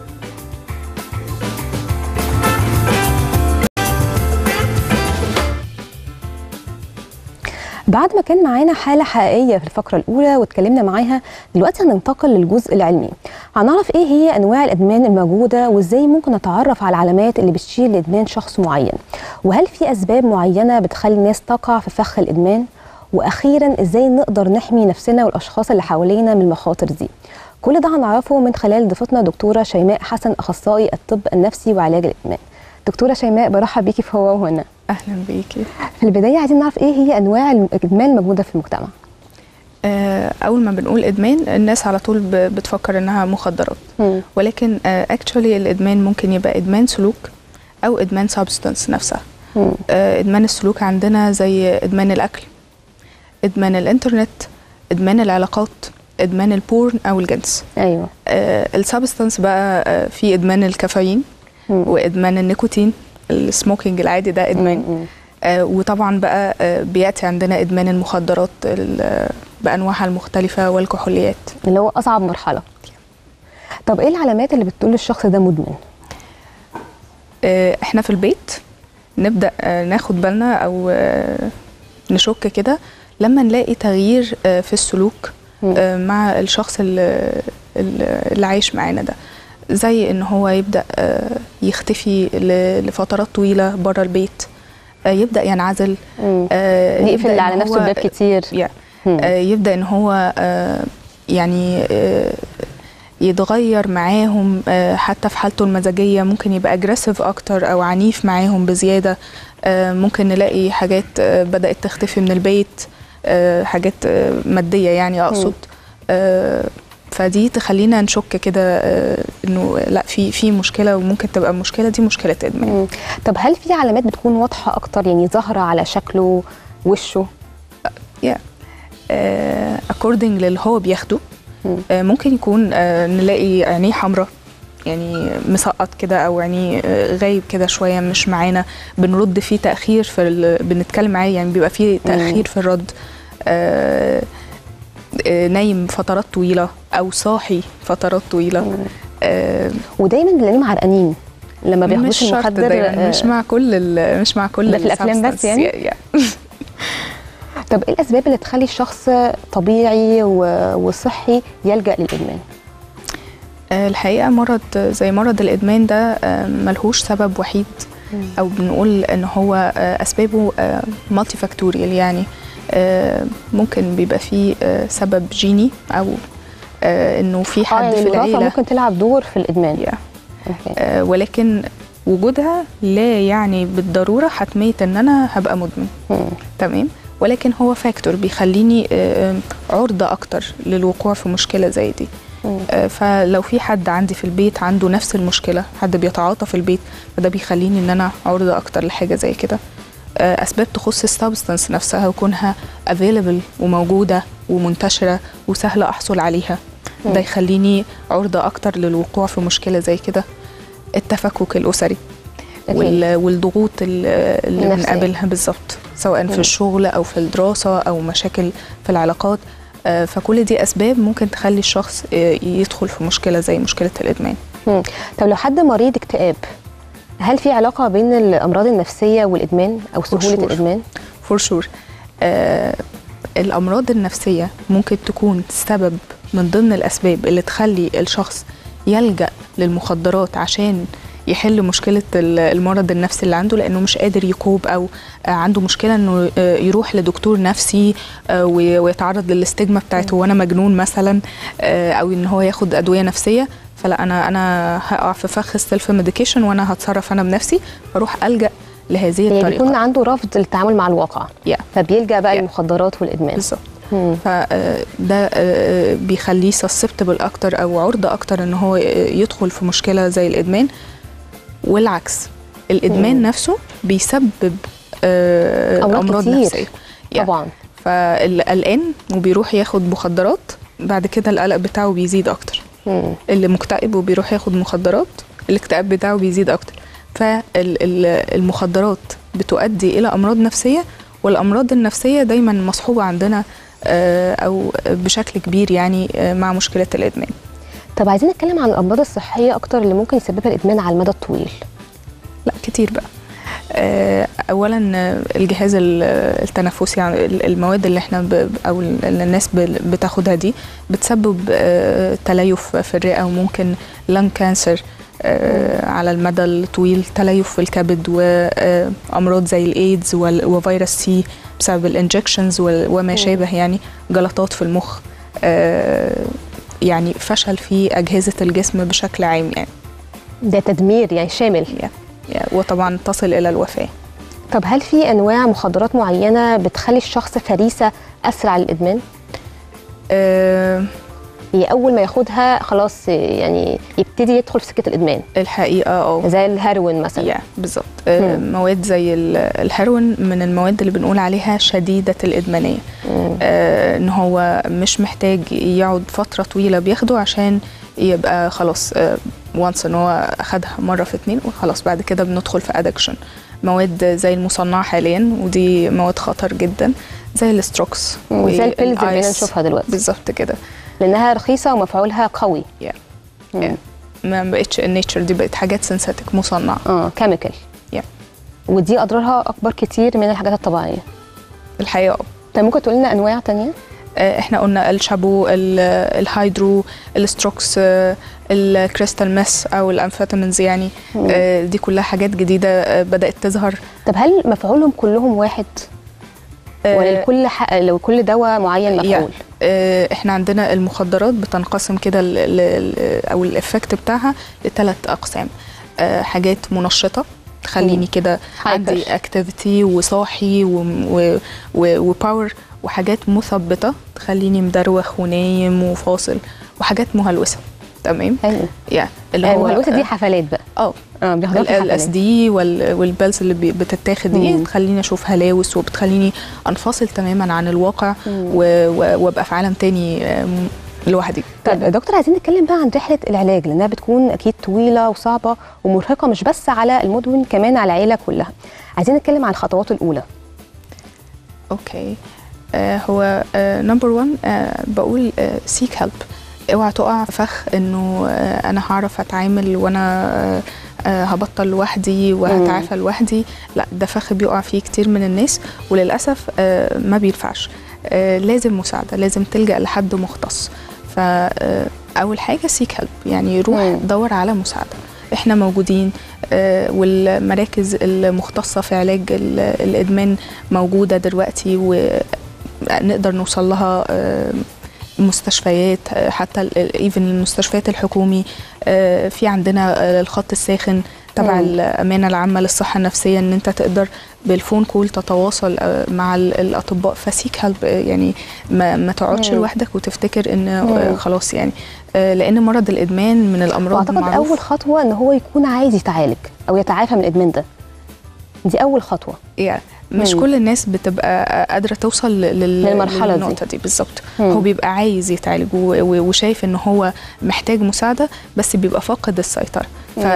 S1: بعد ما كان معانا حالة حقيقية في الفقرة الأولى واتكلمنا معاها دلوقتي هننتقل للجزء العلمي هنعرف إيه هي أنواع الإدمان الموجودة وإزاي ممكن نتعرف على العلامات اللي بتشير لإدمان شخص معين وهل في أسباب معينة بتخلي الناس تقع في فخ الإدمان وأخيرا إزاي نقدر نحمي نفسنا والأشخاص اللي حوالينا من المخاطر دي كل ده هنعرفه من خلال ضيفتنا دكتورة شيماء حسن أخصائي الطب النفسي وعلاج الإدمان دكتورة شيماء برحب بيكي في هو وهنا
S4: اهلا بيكي
S1: في البداية عايزين نعرف ايه هي انواع الادمان الموجودة في المجتمع
S4: آه، اول ما بنقول ادمان الناس على طول ب- بتفكر انها مخدرات
S1: مم.
S4: ولكن اكشولي الادمان ممكن يبقى ادمان سلوك او ادمان سبستانس نفسها
S1: مم.
S4: آه، ادمان السلوك عندنا زي ادمان الاكل ادمان الانترنت ادمان العلاقات ادمان البورن او الجنس
S1: ايوه
S4: السبستانس بقى آه، في ادمان الكافيين
S1: مم.
S4: وادمان النيكوتين السموكينج العادي ده ادمان
S1: مم.
S4: آه، وطبعا بقى آه، بياتي عندنا ادمان المخدرات ال- آه، بانواعها المختلفه والكحوليات
S1: اللي هو اصعب مرحلة طب ايه العلامات اللي بتقول للشخص ده مدمن
S4: آه، احنا في البيت نبدا آه، ناخد بالنا او آه، نشك كده لما نلاقي تغيير آه، في السلوك آه، مع الشخص اللي, اللي عايش معانا ده زي ان هو يبدا آه، يختفي ل- لفترات طويله بره البيت آه، يبدا ينعزل
S1: مم.
S4: آه، يبدأ
S1: يقفل
S4: إن
S1: على نفسه
S4: هو-
S1: الباب كتير
S4: يا
S1: مم.
S4: آه، يبدا ان هو آه، يعني آه، يتغير معاهم آه، حتى في حالته المزاجيه ممكن يبقى اجريسيف اكتر او عنيف معاهم بزياده آه، ممكن نلاقي حاجات آه، بدات تختفي من البيت آه، حاجات آه، ماديه يعني اقصد آه، فدي تخلينا نشك كده آه، انه لا في في مشكله وممكن تبقى المشكله دي مشكله ادمان
S1: مم. طب هل في علامات بتكون واضحه اكتر يعني ظاهره على شكله وشه
S4: آه، according للي هو بياخده
S1: مم.
S4: آه، ممكن يكون آه، نلاقي عينيه حمراء يعني مسقط كده او عينيه آه، غايب كده شويه مش معانا بنرد فيه تاخير في ال... بنتكلم معاه يعني بيبقى فيه تاخير في الرد آه، آه، نايم فترات طويله او صاحي فترات طويله آه،
S1: ودايما بنلاقيهم عرقانين لما
S4: مش
S1: بياخدوش
S4: شرط
S1: المخدر
S4: دايما
S1: آه،
S4: مش مع كل ال- مش مع كل
S1: ده في الأفلام بس
S4: السبستانس.
S1: يعني؟
S4: يا- يا.
S1: طب ايه الاسباب اللي تخلي الشخص طبيعي و- وصحي يلجا للادمان
S4: آه، الحقيقه مرض زي مرض الادمان ده آه، ملهوش سبب وحيد او بنقول ان هو آه، اسبابه مالتي فاكتوريال يعني آه، ممكن بيبقى فيه آه، سبب جيني او آه، انه في
S1: اه
S4: حد
S1: يعني
S4: في
S1: الوراثه
S4: العيله
S1: ممكن تلعب دور في الادمان
S4: يا.
S1: أوكي.
S4: آه، ولكن وجودها لا يعني بالضروره حتميه ان انا هبقى مدمن
S1: مم.
S4: تمام ولكن هو فاكتور بيخليني آه، آه، عرضه اكتر للوقوع في مشكله زي دي
S1: مم.
S4: آه، فلو في حد عندي في البيت عنده نفس المشكله حد بيتعاطى في البيت فده بيخليني ان انا عرضه اكتر لحاجه زي كده آه، اسباب تخص السبستنس نفسها وكونها افيلبل وموجوده ومنتشره وسهله احصل عليها ده يخليني عرضه اكتر للوقوع في مشكله زي كده التفكك الاسري
S1: أكيد.
S4: وال- والضغوط ال- اللي
S1: النفسية.
S4: بنقابلها بالظبط سواء
S1: مم.
S4: في الشغل او في الدراسه او مشاكل في العلاقات آه، فكل دي اسباب ممكن تخلي الشخص آه، يدخل في مشكله زي مشكله الادمان
S1: مم. طب لو حد مريض اكتئاب هل في علاقه بين الامراض النفسيه والادمان او سهوله
S4: sure.
S1: الادمان
S4: فور شور الامراض النفسيه ممكن تكون سبب من ضمن الاسباب اللي تخلي الشخص يلجا للمخدرات عشان يحل مشكله ال- المرض النفسي اللي عنده لانه مش قادر يكوب او آه، عنده مشكله انه آه، يروح لدكتور نفسي آه، وي- ويتعرض للاستجمه بتاعته وانا مجنون مثلا آه، او ان هو ياخد ادويه نفسيه فلا انا انا هقع في فخ السيلف ميديكيشن وانا هتصرف انا بنفسي فاروح الجا لهذه
S1: يعني
S4: الطريقه
S1: بيكون عنده رفض للتعامل مع الواقع
S4: يا
S1: فبيلجا بقى
S4: Yeah.
S1: للمخدرات والادمان
S4: بالظبط
S1: مم.
S4: فده بيخليه سسبتبل اكتر او عرضه اكتر ان هو يدخل في مشكله زي الادمان والعكس الادمان
S1: مم.
S4: نفسه بيسبب آه،
S1: أمراض
S4: امراض
S1: كتير.
S4: نفسيه Yeah.
S1: طبعا
S4: فاللي قلقان وبيروح ياخد مخدرات بعد كده القلق بتاعه بيزيد اكتر
S1: مم.
S4: اللي مكتئب وبيروح ياخد مخدرات الاكتئاب بتاعه بيزيد اكتر فالمخدرات بتؤدي الى امراض نفسيه والامراض النفسيه دايما مصحوبه عندنا آه، او بشكل كبير يعني آه، مع مشكله الادمان
S1: طب عايزين نتكلم عن الامراض الصحيه اكتر اللي ممكن يسببها الادمان على المدى الطويل
S4: لا كتير بقى آه، اولا آه، الجهاز ال- التنفسي يعني ال- المواد اللي احنا ب- او ال- اللي الناس ب- بتاخدها دي بتسبب آه، تليف في الرئه وممكن لان كانسر على المدى الطويل تليف في الكبد وامراض زي الايدز وال- وفيروس سي بسبب الانجكشنز وما شابه يعني جلطات في المخ آه، يعني فشل في اجهزه الجسم بشكل عام يعني
S1: ده تدمير يعني شامل
S4: يعني وطبعا تصل الى الوفاه
S1: طب هل في انواع مخدرات معينه بتخلي الشخص فريسه اسرع للادمان
S4: آه،
S1: هي اول ما ياخدها خلاص يعني يبتدي يدخل في سكه الادمان
S4: الحقيقه اه
S1: زي الهيروين مثلا
S4: يا بالظبط آه،
S1: مم.
S4: مواد زي ال- الهيروين من المواد اللي بنقول عليها شديده الادمانيه
S1: مم.
S4: آه، ان هو مش محتاج يقعد فتره طويله بياخده عشان يبقى خلاص وانس ان هو اخدها مره في اتنين وخلاص بعد كده بندخل في ادكشن مواد زي المصنعه حاليا ودي مواد خطر جدا زي الاستروكس
S1: مم. زي البيلز اللي بقينا
S4: والآيس.
S1: نشوفها دلوقتي
S4: بالظبط كده
S1: لانها رخيصه ومفعولها قوي
S4: يا
S1: مم.
S4: يا. ما بقتش النيتشر دي بقت حاجات سينثيتك مصنعه
S1: اه كيميكال
S4: يا.
S1: ودي اضرارها اكبر كتير من الحاجات الطبيعيه
S4: الحقيقه
S1: طب ممكن تقول لنا انواع تانية
S4: آه، احنا قلنا الشابو ال- الهايدرو الستروكس آه، الكريستال مس او الامفيتامينز يعني آه، دي كلها حاجات جديده آه، بدات تظهر
S1: طب هل مفعولهم كلهم واحد
S4: آه،
S1: ولا لكل ح... لو كل دواء معين مفعول
S4: يعني آه، احنا عندنا المخدرات بتنقسم كده ال- ال- ال- او الافكت بتاعها لثلاث اقسام آه، حاجات منشطه تخليني
S1: مم.
S4: كده عندي
S1: Hyper.
S4: اكتيفيتي وصاحي وباور وحاجات مثبطه تخليني مدروخ ونايم وفاصل وحاجات مهلوسه تمام
S1: ايوه
S4: يعني اللي
S1: اللي
S4: هو
S1: هو دي حفلات بقى
S4: اه
S1: اه بياخدوها في
S4: ال اس
S1: الحفلات
S4: دي والبلز اللي بي- بتتاخد دي
S1: مم.
S4: بتخليني اشوف هلاوس وبتخليني انفصل تماما عن الواقع
S1: مم.
S4: و- و- وابقى في عالم تاني آم، لوحدي
S1: طب يا دكتور عايزين نتكلم بقى عن رحله العلاج لانها بتكون اكيد طويله وصعبه ومرهقه مش بس على المدمن كمان على العيله كلها عايزين نتكلم عن الخطوات الاولى
S4: اوكي آه هو نمبر 1 آه بقول سيك هيلب اوعى تقع في فخ انه آه انا هعرف اتعامل وانا آه آه هبطل لوحدي وهتعافى لوحدي لا ده فخ بيقع فيه كتير من الناس وللاسف آه ما بينفعش آه لازم مساعده لازم تلجا لحد مختص فاول حاجه سيك هيلب يعني روح
S1: مم.
S4: دور على مساعده احنا موجودين آه، والمراكز المختصه في علاج ال- الادمان موجوده دلوقتي ونقدر نوصل لها آه، مستشفيات آه، حتى ايفن المستشفيات الحكومي آه، في عندنا آه، الخط الساخن تبع
S1: مم.
S4: الامانه العامه للصحه النفسيه ان انت تقدر بالفون كول تتواصل آه، مع ال- الاطباء فسيك هيلب يعني ما, ما تقعدش
S1: مم.
S4: لوحدك وتفتكر ان آه،
S1: مم.
S4: خلاص يعني آه، لان مرض الادمان من الامراض
S1: واعتقد
S4: معروف
S1: اول خطوه ان هو يكون عايز يتعالج او يتعافى من الادمان ده دي اول خطوه
S4: يعني مش
S1: مم.
S4: كل الناس بتبقى قادره توصل لل...
S1: للمرحلة دي.
S4: للنقطه دي بالظبط
S1: مم.
S4: هو بيبقى عايز يتعالج و... و... وشايف ان هو محتاج مساعده بس بيبقى فاقد السيطره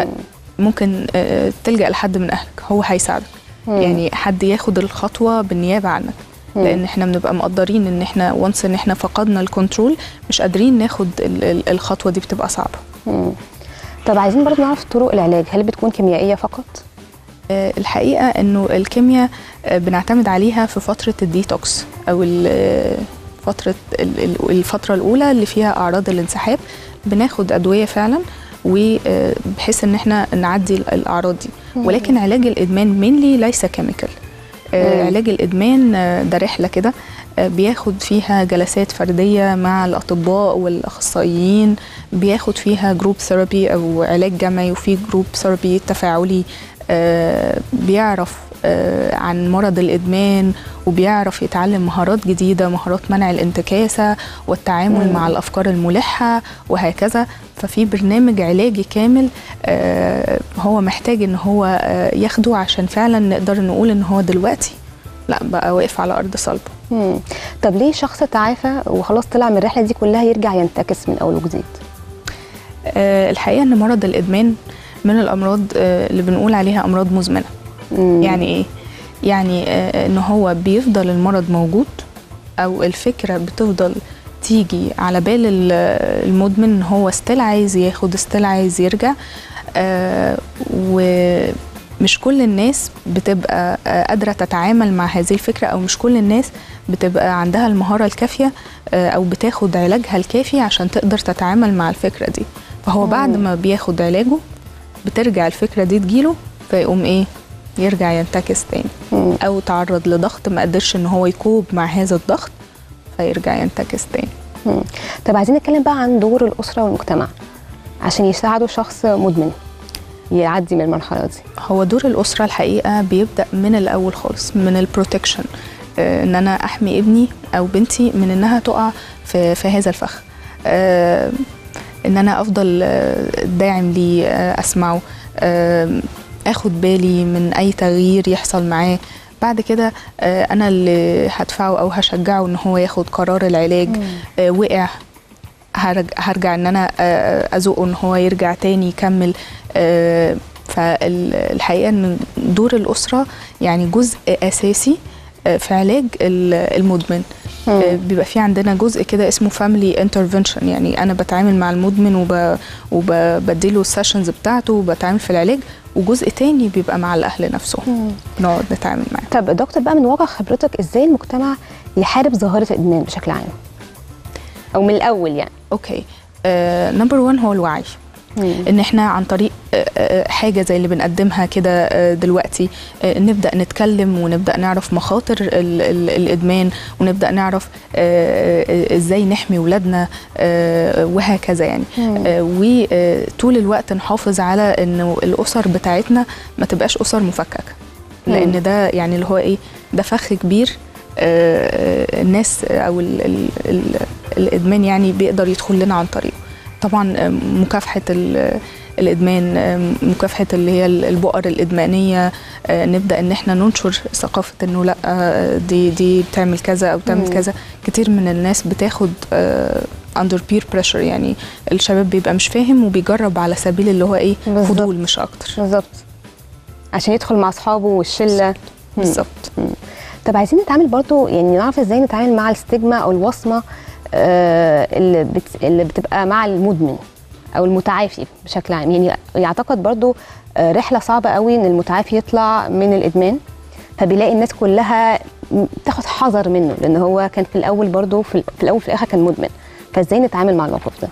S4: فممكن آه، تلجا لحد من اهلك هو هيساعدك
S1: مم.
S4: يعني حد ياخد الخطوه بالنيابه عنك
S1: مم.
S4: لان احنا بنبقى مقدرين ان احنا وانس ان احنا فقدنا الكنترول مش قادرين ناخد ال... ال- الخطوه دي بتبقى صعبه
S1: مم. طب عايزين برضه نعرف طرق العلاج هل بتكون كيميائيه فقط
S4: آه، الحقيقه انه الكيمياء آه، بنعتمد عليها في فتره الديتوكس او ال- آه، فتره ال- ال- الفتره الاولى اللي فيها اعراض الانسحاب بناخد ادويه فعلا وبحيث ان احنا نعدي ال- الاعراض دي ولكن علاج الادمان مينلي ليس كيميكال
S1: مم.
S4: علاج الادمان آه، ده رحله كده آه، بياخد فيها جلسات فرديه مع الاطباء والاخصائيين بياخد فيها جروب ثيرابي او علاج جمعي وفي جروب ثيرابي تفاعلي آه، بيعرف آه، عن مرض الادمان وبيعرف يتعلم مهارات جديده مهارات منع الانتكاسه والتعامل
S1: مم.
S4: مع الافكار الملحه وهكذا ففي برنامج علاجي كامل آه، هو محتاج ان هو آه، ياخده عشان فعلا نقدر نقول ان هو دلوقتي لا بقى واقف على ارض صلبه
S1: مم. طب ليه شخص تعافى وخلاص طلع من الرحله دي كلها يرجع ينتكس من اول وجديد
S4: آه، الحقيقه ان مرض الادمان من الامراض آه، اللي بنقول عليها امراض مزمنه
S1: مم.
S4: يعني ايه يعني آه، ان هو بيفضل المرض موجود او الفكره بتفضل تيجي على بال ال- المدمن ان هو استيل عايز ياخد استيل عايز يرجع آه، ومش كل الناس بتبقى آه، قادره تتعامل مع هذه الفكره او مش كل الناس بتبقى عندها المهاره الكافيه آه، او بتاخد علاجها الكافي عشان تقدر تتعامل مع الفكره دي فهو بعد
S1: مم.
S4: ما بياخد علاجه بترجع الفكره دي تجيله فيقوم ايه يرجع ينتكس تاني
S1: مم.
S4: او تعرض لضغط ما قدرش ان هو يكوب مع هذا الضغط فيرجع ينتكس تاني
S1: مم. طب عايزين نتكلم بقى عن دور الاسره والمجتمع عشان يساعدوا شخص مدمن يعدي من المرحله دي
S4: هو دور الاسره الحقيقه بيبدا من الاول خالص من البروتكشن ان انا احمي ابني او بنتي من انها تقع في, في هذا الفخ آه، ان انا افضل آه، داعم ليه آه، اسمعه آه، اخد بالي من اي تغيير يحصل معاه بعد كده آه، انا اللي هدفعه او هشجعه ان هو ياخد قرار العلاج آه، وقع هرج- هرجع ان انا آه، ازقه ان هو يرجع تاني يكمل آه، فالحقيقه ان دور الاسره يعني جزء اساسي آه، في علاج ال- المدمن
S1: مم.
S4: آه، بيبقى في عندنا جزء كده اسمه فاميلي انترفنشن يعني انا بتعامل مع المدمن وب... وبديله السيشنز بتاعته وبتعامل في العلاج وجزء تاني بيبقى مع الاهل نفسهم
S1: مم.
S4: نقعد نتعامل معاه
S1: طب دكتور بقى من واقع خبرتك ازاي المجتمع يحارب ظاهره الادمان بشكل عام او من الاول يعني
S4: اوكي نمبر 1 هو الوعي ان احنا عن طريق آه، آه، حاجه زي اللي بنقدمها كده آه، دلوقتي آه، نبدا نتكلم ونبدا نعرف مخاطر ال ال الادمان ونبدا نعرف آه، آه، ازاي نحمي ولادنا آه، وهكذا يعني آه، وطول الوقت نحافظ على انه الاسر بتاعتنا ما تبقاش اسر مفككه لان ده يعني اللي هو ايه ده فخ كبير آه، الناس او ال ال ال الادمان يعني بيقدر يدخل لنا عن طريقه طبعا آه، مكافحه ال- الادمان آه، مكافحه اللي هي البؤر الادمانيه آه، نبدا ان احنا ننشر ثقافه انه لا آه، دي دي بتعمل كذا او بتعمل
S1: مم.
S4: كذا كتير من الناس بتاخد اندر بير بريشر يعني الشباب بيبقى مش فاهم وبيجرب على سبيل اللي هو ايه
S1: بالظبط.
S4: فضول مش اكتر
S1: بالظبط عشان يدخل مع اصحابه والشله مم.
S4: بالظبط
S1: طب عايزين نتعامل برضو يعني نعرف ازاي نتعامل مع الستيجما او الوصمه آه، اللي بت... اللي بتبقى مع المدمن او المتعافي بشكل عام يعني يعتقد برضو آه، رحله صعبه قوي ان المتعافي يطلع من الادمان فبيلاقي الناس كلها م- تاخد حذر منه لان هو كان في الاول برضو في, ال- في الاول في الاخر كان مدمن فازاي نتعامل مع الموقف ده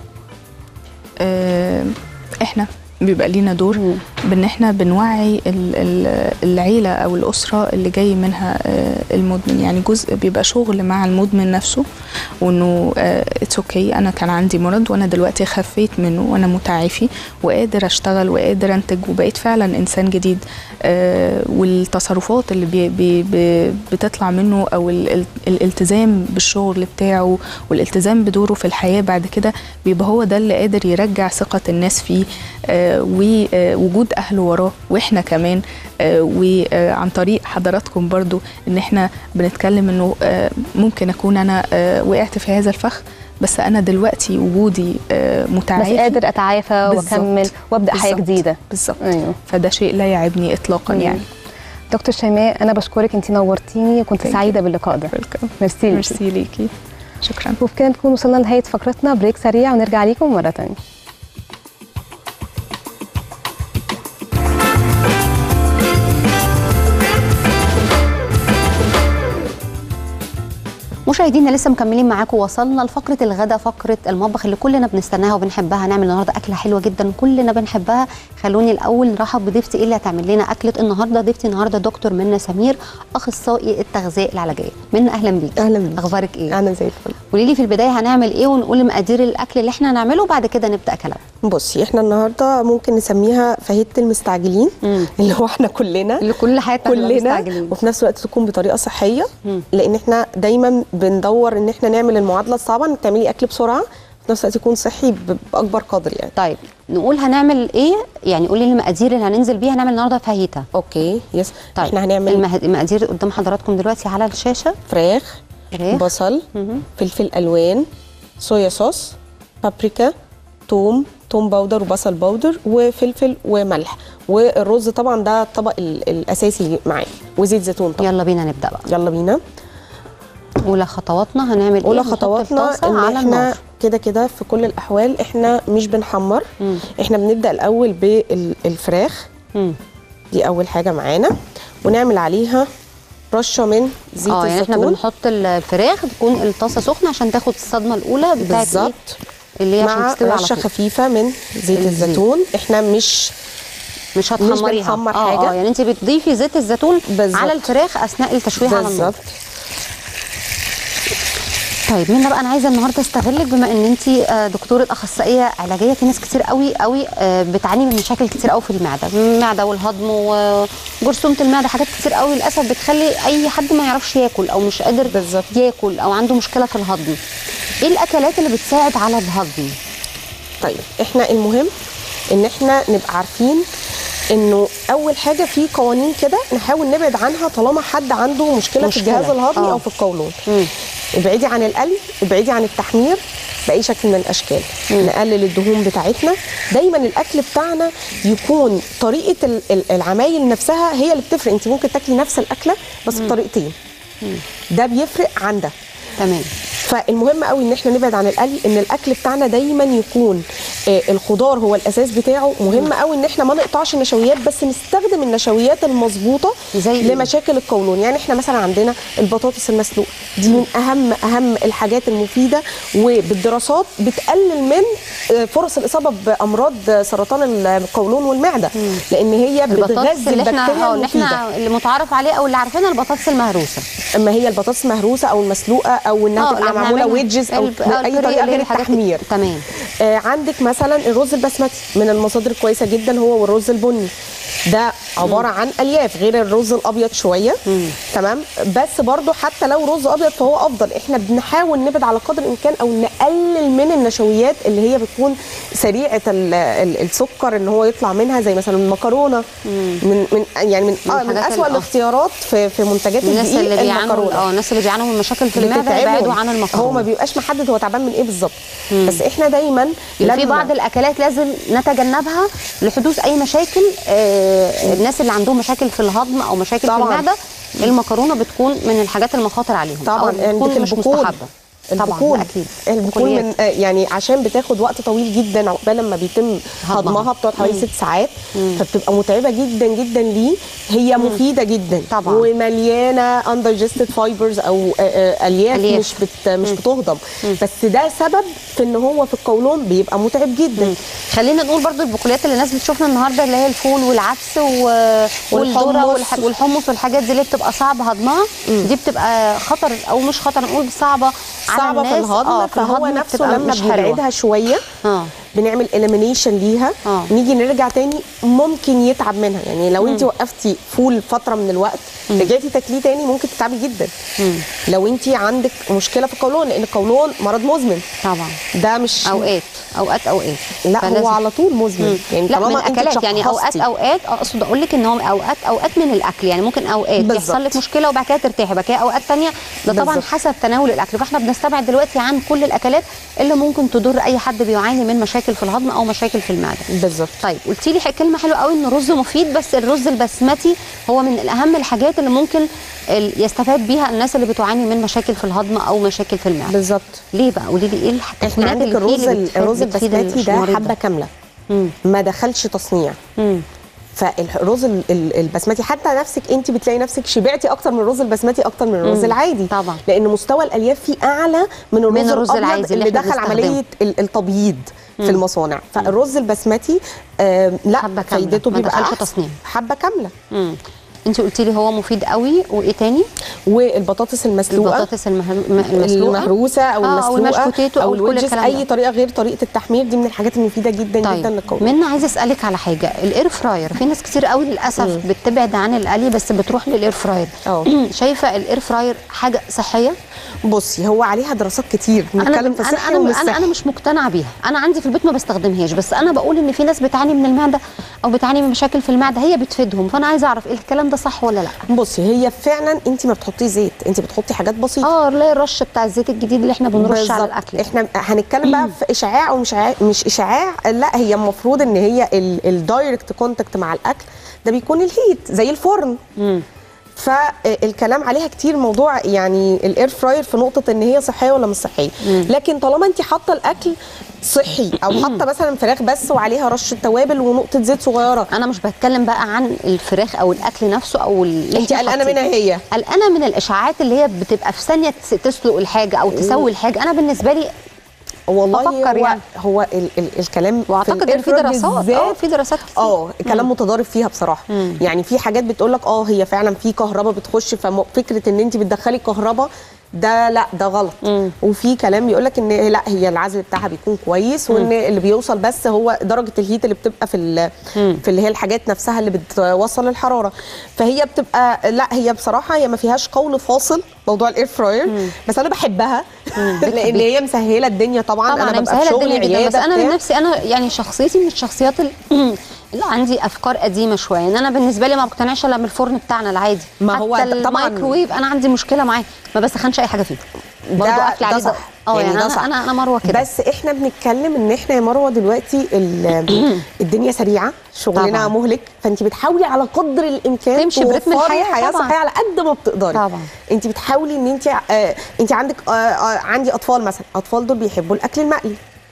S4: آه، احنا بيبقى لينا دور
S1: مم.
S4: بان احنا بنوعي ال- ال- العيله او الاسره اللي جاي منها آه، المدمن يعني جزء بيبقى شغل مع المدمن نفسه وانه اتس اوكي انا كان عندي مرض وانا دلوقتي خفيت منه وانا متعافي وقادر اشتغل وقادر انتج وبقيت فعلا انسان جديد آه، والتصرفات اللي بي بي بي بتطلع منه او ال- ال- الالتزام بالشغل بتاعه والالتزام بدوره في الحياه بعد كده بيبقى هو ده اللي قادر يرجع ثقه الناس فيه آه، ووجود اهله وراه واحنا كمان آه، وعن طريق حضراتكم برضو ان احنا بنتكلم انه آه، ممكن اكون انا آه، وقعت في هذا الفخ بس انا دلوقتي وجودي آه،
S1: بس
S4: متعافي
S1: قادر اتعافى
S4: بالظبط.
S1: واكمل وابدا حياه
S4: بالظبط.
S1: جديده
S4: بالظبط
S1: ايوه
S4: فده شيء لا يعيبني اطلاقا
S1: مم.
S4: يعني
S1: دكتور شيماء انا بشكرك انت نورتيني وكنت
S4: Thank you.
S1: سعيده باللقاء ده
S4: Welcome.
S1: ميرسي ليكي.
S4: ميرسي ليكي شكرا
S1: وبكده نكون وصلنا لنهايه فقرتنا بريك سريع ونرجع ليكم مره تانية
S2: مشاهدينا لسه مكملين معاكم وصلنا لفقره الغدا فقره المطبخ اللي كلنا بنستناها وبنحبها نعمل النهارده اكله حلوه جدا كلنا بنحبها خلوني الاول نرحب بضيفتي اللي هتعمل لنا اكله النهارده ضيفتي النهارده دكتور منى سمير اخصائي التغذيه العلاجيه منى اهلا بيكي
S5: اهلا بيك
S2: اخبارك ايه
S5: انا زي الفل
S2: قولي لي في البدايه هنعمل ايه ونقول مقادير الاكل اللي احنا هنعمله وبعد كده نبدا كلام
S5: بصي احنا النهارده ممكن نسميها فاهية المستعجلين
S2: مم.
S5: اللي هو احنا كلنا
S2: اللي كل حياتنا هنبقى
S5: كلنا
S2: مستعجلين.
S5: وفي نفس الوقت تكون بطريقه صحيه
S2: مم.
S5: لان احنا دايما بندور ان احنا نعمل المعادله الصعبه انك تعملي اكل بسرعه في نفس الوقت يكون صحي ب- باكبر قدر يعني
S2: طيب نقول هنعمل ايه يعني قولي لي المقادير اللي هننزل بيها هنعمل النهارده فاهيتا
S5: اوكي يس
S2: طيب
S5: احنا هنعمل
S2: المه- المقادير قدام حضراتكم دلوقتي على الشاشه
S5: فراخ
S2: فراخ
S5: بصل
S2: مهم.
S5: فلفل الوان صويا صوص بابريكا توم توم باودر وبصل باودر وفلفل وملح والرز طبعا ده الطبق ال- الاساسي معاه وزيت زيتون طبعا
S2: يلا بينا نبدا بقى
S5: يلا بينا
S2: اولى خطواتنا هنعمل
S5: اولى
S2: ايه هنحط
S5: خطواتنا
S2: الطاسة
S5: ان
S2: على
S5: احنا
S2: النار
S5: كده كده في كل الاحوال احنا مش بنحمر
S2: مم.
S5: احنا بنبدا الاول بالفراخ
S2: مم.
S5: دي اول حاجه معانا ونعمل عليها رشه من زيت
S2: اه يعني احنا
S5: الزيتون
S2: بنحط الفراخ تكون الطاسه سخنه عشان تاخد الصدمه الاولى بتاعت ايه
S5: بالظبط
S2: اللي هي عشان
S5: مع
S2: تستوي على
S5: رشه
S2: طول
S5: خفيفه من زيت
S2: الزيت.
S5: الزيتون احنا مش
S2: مش هتحمريها
S5: بنحمر
S2: اه
S5: حاجة.
S2: اه يعني انت بتضيفي زيت الزيتون
S5: بالظبط.
S2: على الفراخ اثناء التشويح على النار
S5: بالظبط
S2: طيب منى بقى انا عايزه النهارده استغلك بما ان انت دكتوره اخصائيه علاجيه في ناس كتير قوي قوي آه، بتعاني من مشاكل كتير قوي في المعده المعده والهضم وجرثومه المعده حاجات كتير قوي للاسف بتخلي اي حد ما يعرفش ياكل او مش قادر
S5: بالظبط.
S2: ياكل او عنده مشكله في الهضم ايه الاكلات اللي بتساعد على الهضم
S5: طيب احنا المهم ان احنا نبقى عارفين انه اول حاجه في قوانين كده نحاول نبعد عنها طالما حد عنده مشكله, في
S2: مشكلة.
S5: الجهاز الهضمي
S2: آه.
S5: او في القولون
S2: مم.
S5: ابعدي عن القلي ابعدي عن التحمير باي شكل من الاشكال نقلل الدهون بتاعتنا دايما الاكل بتاعنا يكون طريقه ال- ال- العمايل نفسها هي اللي بتفرق انت ممكن تاكلي نفس الاكله بس بطريقتين ده بيفرق عن ده
S2: تمام
S5: فالمهم قوي ان احنا نبعد عن القلي ان الاكل بتاعنا دايما يكون آه، الخضار هو الاساس بتاعه مهم قوي ان احنا ما نقطعش النشويات بس نستخدم النشويات المظبوطه
S2: زي إيه؟
S5: لمشاكل القولون يعني احنا مثلا عندنا البطاطس المسلوقه دي من اهم اهم الحاجات المفيده وبالدراسات بتقلل من آه، فرص الاصابه بامراض سرطان القولون والمعده لان هي
S2: البطاطس
S5: بتغذي
S2: اللي
S5: البكتيريا
S2: احنا اه اللي
S5: المفيده
S2: احنا اللي متعارف عليه او اللي عارفينها البطاطس المهروسه
S5: اما هي البطاطس مهروسه او المسلوقه او انها
S2: آه،
S5: تبقى
S2: اللي
S5: معموله
S2: بنعملها
S5: ويدجز او
S2: الب- آه،
S5: اي
S2: البوريه
S5: طريقه
S2: اللي هي
S5: غير
S2: الحاجات
S5: التحمير
S2: تمام
S5: آه عندك مثلا الرز البسمتي من المصادر الكويسه جدا هو والرز البني ده عباره عن الياف غير الرز الابيض شويه تمام بس برضو حتى لو رز ابيض فهو افضل احنا بنحاول نبعد على قدر الامكان او نقلل من النشويات اللي هي بتكون سريعه ال- ال- السكر ان هو يطلع منها زي مثلا المكرونه من من يعني من آه من
S2: الحاجات
S5: اسوأ
S2: ال- آه.
S5: الاختيارات في في منتجات
S2: الناس
S5: الدقيق
S2: اللي بيعانوا
S5: المكرونه
S2: اه الناس اللي بيعانوا من مشاكل في المعده
S5: بتتعبهم.
S2: يبعدوا عن المكرونه
S5: هو ما بيبقاش محدد هو تعبان من ايه بالظبط بس احنا دايما
S2: يبقى في
S5: لما-
S2: بعض الاكلات لازم نتجنبها لحدوث اي مشاكل آه الناس اللي عندهم مشاكل في الهضم او مشاكل
S5: طبعاً.
S2: في المعده المكرونه بتكون من الحاجات المخاطر عليهم
S5: طبعا
S2: أو
S5: يعني
S2: بتكون مش
S5: البقول.
S2: مستحبه طبعا
S5: البقول
S2: ده اكيد
S5: البقول من آه، يعني عشان بتاخد وقت طويل جدا عقبال لما بيتم
S2: هضمها.
S5: هضمها بتقعد حوالي ست ساعات فبتبقى متعبه جدا جدا ليه هي مفيده جدا
S2: طبعاً.
S5: ومليانه undigested fibers او آه، آه، الياف
S2: ألياف.
S5: مش بت مش بتهضم بس ده سبب في ان هو في القولون بيبقى متعب جدا
S2: خلينا نقول برضو البقوليات اللي الناس بتشوفنا النهارده اللي هي الفول والعدس و... والذره
S5: والحمص.
S2: والح... والحمص والحاجات دي اللي بتبقى صعب هضمها دي بتبقى خطر او مش خطر نقول صعبه على
S5: صعبه في
S2: الناس
S5: الهضم
S2: آه، في
S5: فهو
S2: الهضم
S5: نفسه
S2: بتبقى
S5: لما
S2: مش حلوة.
S5: بنبعدها شويه
S2: اه
S5: بنعمل اليمينيشن ليها
S2: آه.
S5: نيجي نرجع تاني ممكن يتعب منها يعني لو انت وقفتي فول فتره من الوقت رجعتي تاكليه تاني ممكن تتعبي جدا لو انت عندك مشكله في القولون لان القولون مرض مزمن
S2: طبعا
S5: ده مش
S2: اوقات اوقات اوقات
S5: لا
S2: فلازم-
S5: هو على طول مزمن يعني
S2: لا من
S5: طالما انت
S2: اكلات يعني اوقات
S5: تشخصتي
S2: اوقات اقصد اقول لك ان هو اوقات اوقات من الاكل يعني ممكن اوقات
S5: بالظبط.
S2: يحصل لك مشكله وبعد كده ترتاحي بعد كده اوقات ثانيه ده طبعا
S5: بالظبط.
S2: حسب تناول الاكل فاحنا بنستبعد دلوقتي عن كل الاكلات اللي ممكن تضر اي حد بيعاني من مشاكل في الهضم او مشاكل في المعده
S5: بالظبط
S2: طيب قلتي لي كلمه حلوه قوي ان الرز مفيد بس الرز البسمتي هو من اهم الحاجات اللي ممكن ال- يستفاد بيها الناس اللي بتعاني من مشاكل في الهضم او مشاكل في المعده
S5: بالظبط
S2: ليه بقى قولي لي ايه الح-
S5: احنا
S2: التقنيات
S5: عندك
S2: اللي فيه
S5: الرز
S2: اللي بتفيد-
S5: الرز
S2: بتفيد
S5: البسمتي ده
S2: المريض
S5: حبه كامله
S2: مم.
S5: ما دخلش تصنيع
S2: مم.
S5: فالرز ال- ال- البسمتي حتى نفسك انت بتلاقي نفسك شبعتي اكتر من الرز البسمتي اكتر من الرز
S2: مم.
S5: العادي
S2: طبعا.
S5: لان مستوى الالياف فيه اعلى من الرز,
S2: من الرز
S5: الأبيض
S2: العادي اللي
S5: اللي
S2: احنا
S5: دخل
S2: بنستخدمه.
S5: عمليه ال- التبييض في المصانع فالرز البسمتي آه لا
S2: حبة كاملة،
S5: فايدته
S2: ما
S5: بيبقى
S2: دخلش
S5: أحسن.
S2: تصنيع.
S5: حبه كامله
S2: امم انت قلتي لي هو مفيد قوي وايه تاني
S5: والبطاطس المسلوقه
S2: البطاطس المه- م- المسلوقه
S5: المهروسه او
S2: آه، أو
S5: المسلوقه
S2: الماش بوتيتو أو كل
S5: الويدجز
S2: الكلام
S5: اي
S2: ده.
S5: طريقه غير طريقه التحمير دي من الحاجات المفيده جدا جدا
S2: طيب
S5: للقولون
S2: منا عايزه اسالك على حاجه الاير فراير في ناس كتير قوي للاسف بتبعد عن القلي بس بتروح للاير فراير
S5: اه.
S2: شايفه الاير فراير حاجه صحيه
S5: بصي هو عليها دراسات كتير بنتكلم في
S2: انا
S5: صحي
S2: انا
S5: ومش
S2: انا,
S5: صحي
S2: أنا مش مقتنعه بيها انا عندي في البيت ما بستخدمهاش بس انا بقول ان في ناس بتعاني من المعده او بتعاني من مشاكل في المعده هي بتفيدهم فانا عايزه اعرف ايه الكلام ده صح ولا لا
S5: بصي هي فعلا انت ما بتحطي زيت انت بتحطي حاجات بسيطه
S2: اه لا الرش بتاع الزيت الجديد اللي احنا بنرش على
S5: بالظبط.
S2: الاكل
S5: احنا هنتكلم بقى في اشعاع او مش اشعاع مش اشعاع لا هي المفروض ان هي الدايركت كونتاكت مع الاكل ده بيكون الهيت زي الفرن
S2: مم.
S5: فالكلام عليها كتير موضوع يعني الاير فراير في نقطه ان هي صحيه ولا مش صحيه لكن طالما انت حاطه الاكل صحي او حاطه مثلا فراخ بس وعليها رشه توابل ونقطه زيت صغيره
S2: انا مش بتكلم بقى عن الفراخ او الاكل نفسه او اللي
S5: انت
S2: إحنا
S5: قلقانه
S2: حاطينه.
S5: منها هي
S2: قلقانه من الاشاعات اللي هي بتبقى في ثانيه تس- تسلق الحاجه او تسوي الحاجه انا بالنسبه لي
S5: والله
S2: بفكر
S5: هو
S2: يعني.
S5: هو ال ال الكلام
S2: واعتقد ان في
S5: الإير
S2: دراسات
S5: فراير
S2: اه
S5: بالذات
S2: في دراسات كتير
S5: اه كلام متضارب فيها بصراحه
S2: مم.
S5: يعني في حاجات بتقول لك اه هي فعلا في كهرباء بتخش ففكره ان انت بتدخلي كهرباء ده لا ده غلط
S2: مم.
S5: وفي كلام بيقول لك ان لا هي العزل بتاعها بيكون كويس وان اللي بيوصل بس هو درجه الهيت اللي بتبقى في ال-
S2: مم.
S5: في اللي هي الحاجات نفسها اللي بتوصل الحراره فهي بتبقى لا هي بصراحه هي ما فيهاش قول فاصل موضوع الاير فراير بس انا بحبها لان هي مسهله الدنيا طبعا,
S2: طبعا
S5: انا
S2: انا
S5: ببقى في
S2: مسهله
S5: شغل
S2: الدنيا جدا بس
S5: عياده
S2: انا من
S5: بتاع.
S2: نفسي انا يعني شخصيتي من الشخصيات ال- اللي عندي افكار قديمه شويه ان انا بالنسبه لي ما بقتنعش الا من الفرن بتاعنا العادي
S5: ما هو
S2: حتى
S5: ده طبعاً.
S2: الميكروويف انا عندي مشكله معاه ما بسخنش اي حاجه فيه برضه اكل عليه
S5: ده صح
S2: اه يعني,
S5: ده
S2: انا
S5: صح.
S2: انا انا مروه كده
S5: بس احنا بنتكلم ان احنا يا مروه دلوقتي ال- الدنيا سريعه شغلنا
S2: طبعاً.
S5: مهلك فانت بتحاولي على قدر الامكان
S2: تمشي برتم
S5: توفري
S2: الحياة
S5: حياه
S2: طبعاً.
S5: صحيه على قد ما بتقدري
S2: طبعاً.
S5: انت بتحاولي ان انت آه انت عندك آه آه عندي اطفال مثلا اطفال دول بيحبوا الاكل المقلي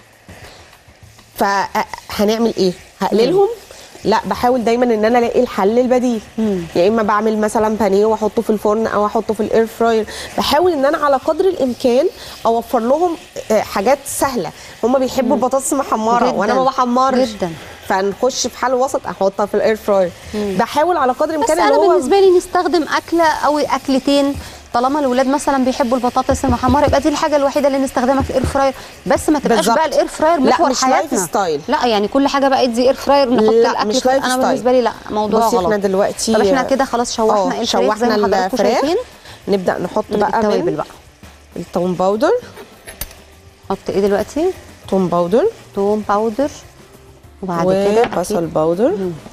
S5: فهنعمل ايه هقللهم لا بحاول دايما ان انا الاقي الحل البديل يا اما بعمل مثلا بانيه واحطه في الفرن او احطه في الاير فراير بحاول ان انا على قدر الامكان اوفر لهم آه، حاجات سهله هم بيحبوا البطاطس محمره
S2: جداً.
S5: وانا ما بحمرش
S2: جداً.
S5: فنخش في حل وسط احطها في الاير فراير بحاول على قدر
S2: بس
S5: الامكان
S2: انا
S5: اللي هو
S2: بالنسبه لي نستخدم اكله او اكلتين طالما الاولاد مثلا بيحبوا البطاطس المحمره يبقى دي الحاجه الوحيده اللي نستخدمها في الاير فراير بس ما تبقاش
S5: بالظبط.
S2: بقى الاير فراير
S5: لا،
S2: محور
S5: مش لايف
S2: حياتنا
S5: ستايل.
S2: لا يعني كل حاجه بقت زي اير فراير نحط
S5: لا،
S2: الاكل
S5: مش
S2: في-
S5: لايف
S2: انا
S5: ستايل.
S2: بالنسبه لي لا موضوع
S5: بصي
S2: غلط
S5: احنا دلوقتي
S2: طب احنا كده خلاص شوحنا
S5: اه،
S2: الفراخ زي
S5: شوحنا
S2: ما حضراتكم
S5: الفراخ
S2: شايفين
S5: نبدا نحط بقى
S2: التوابل
S5: من
S2: بقى
S5: التوم باودر
S2: حط ايه دلوقتي
S5: توم باودر
S2: توم باودر وبعد كده
S5: وبصل
S2: أكيد
S5: باودر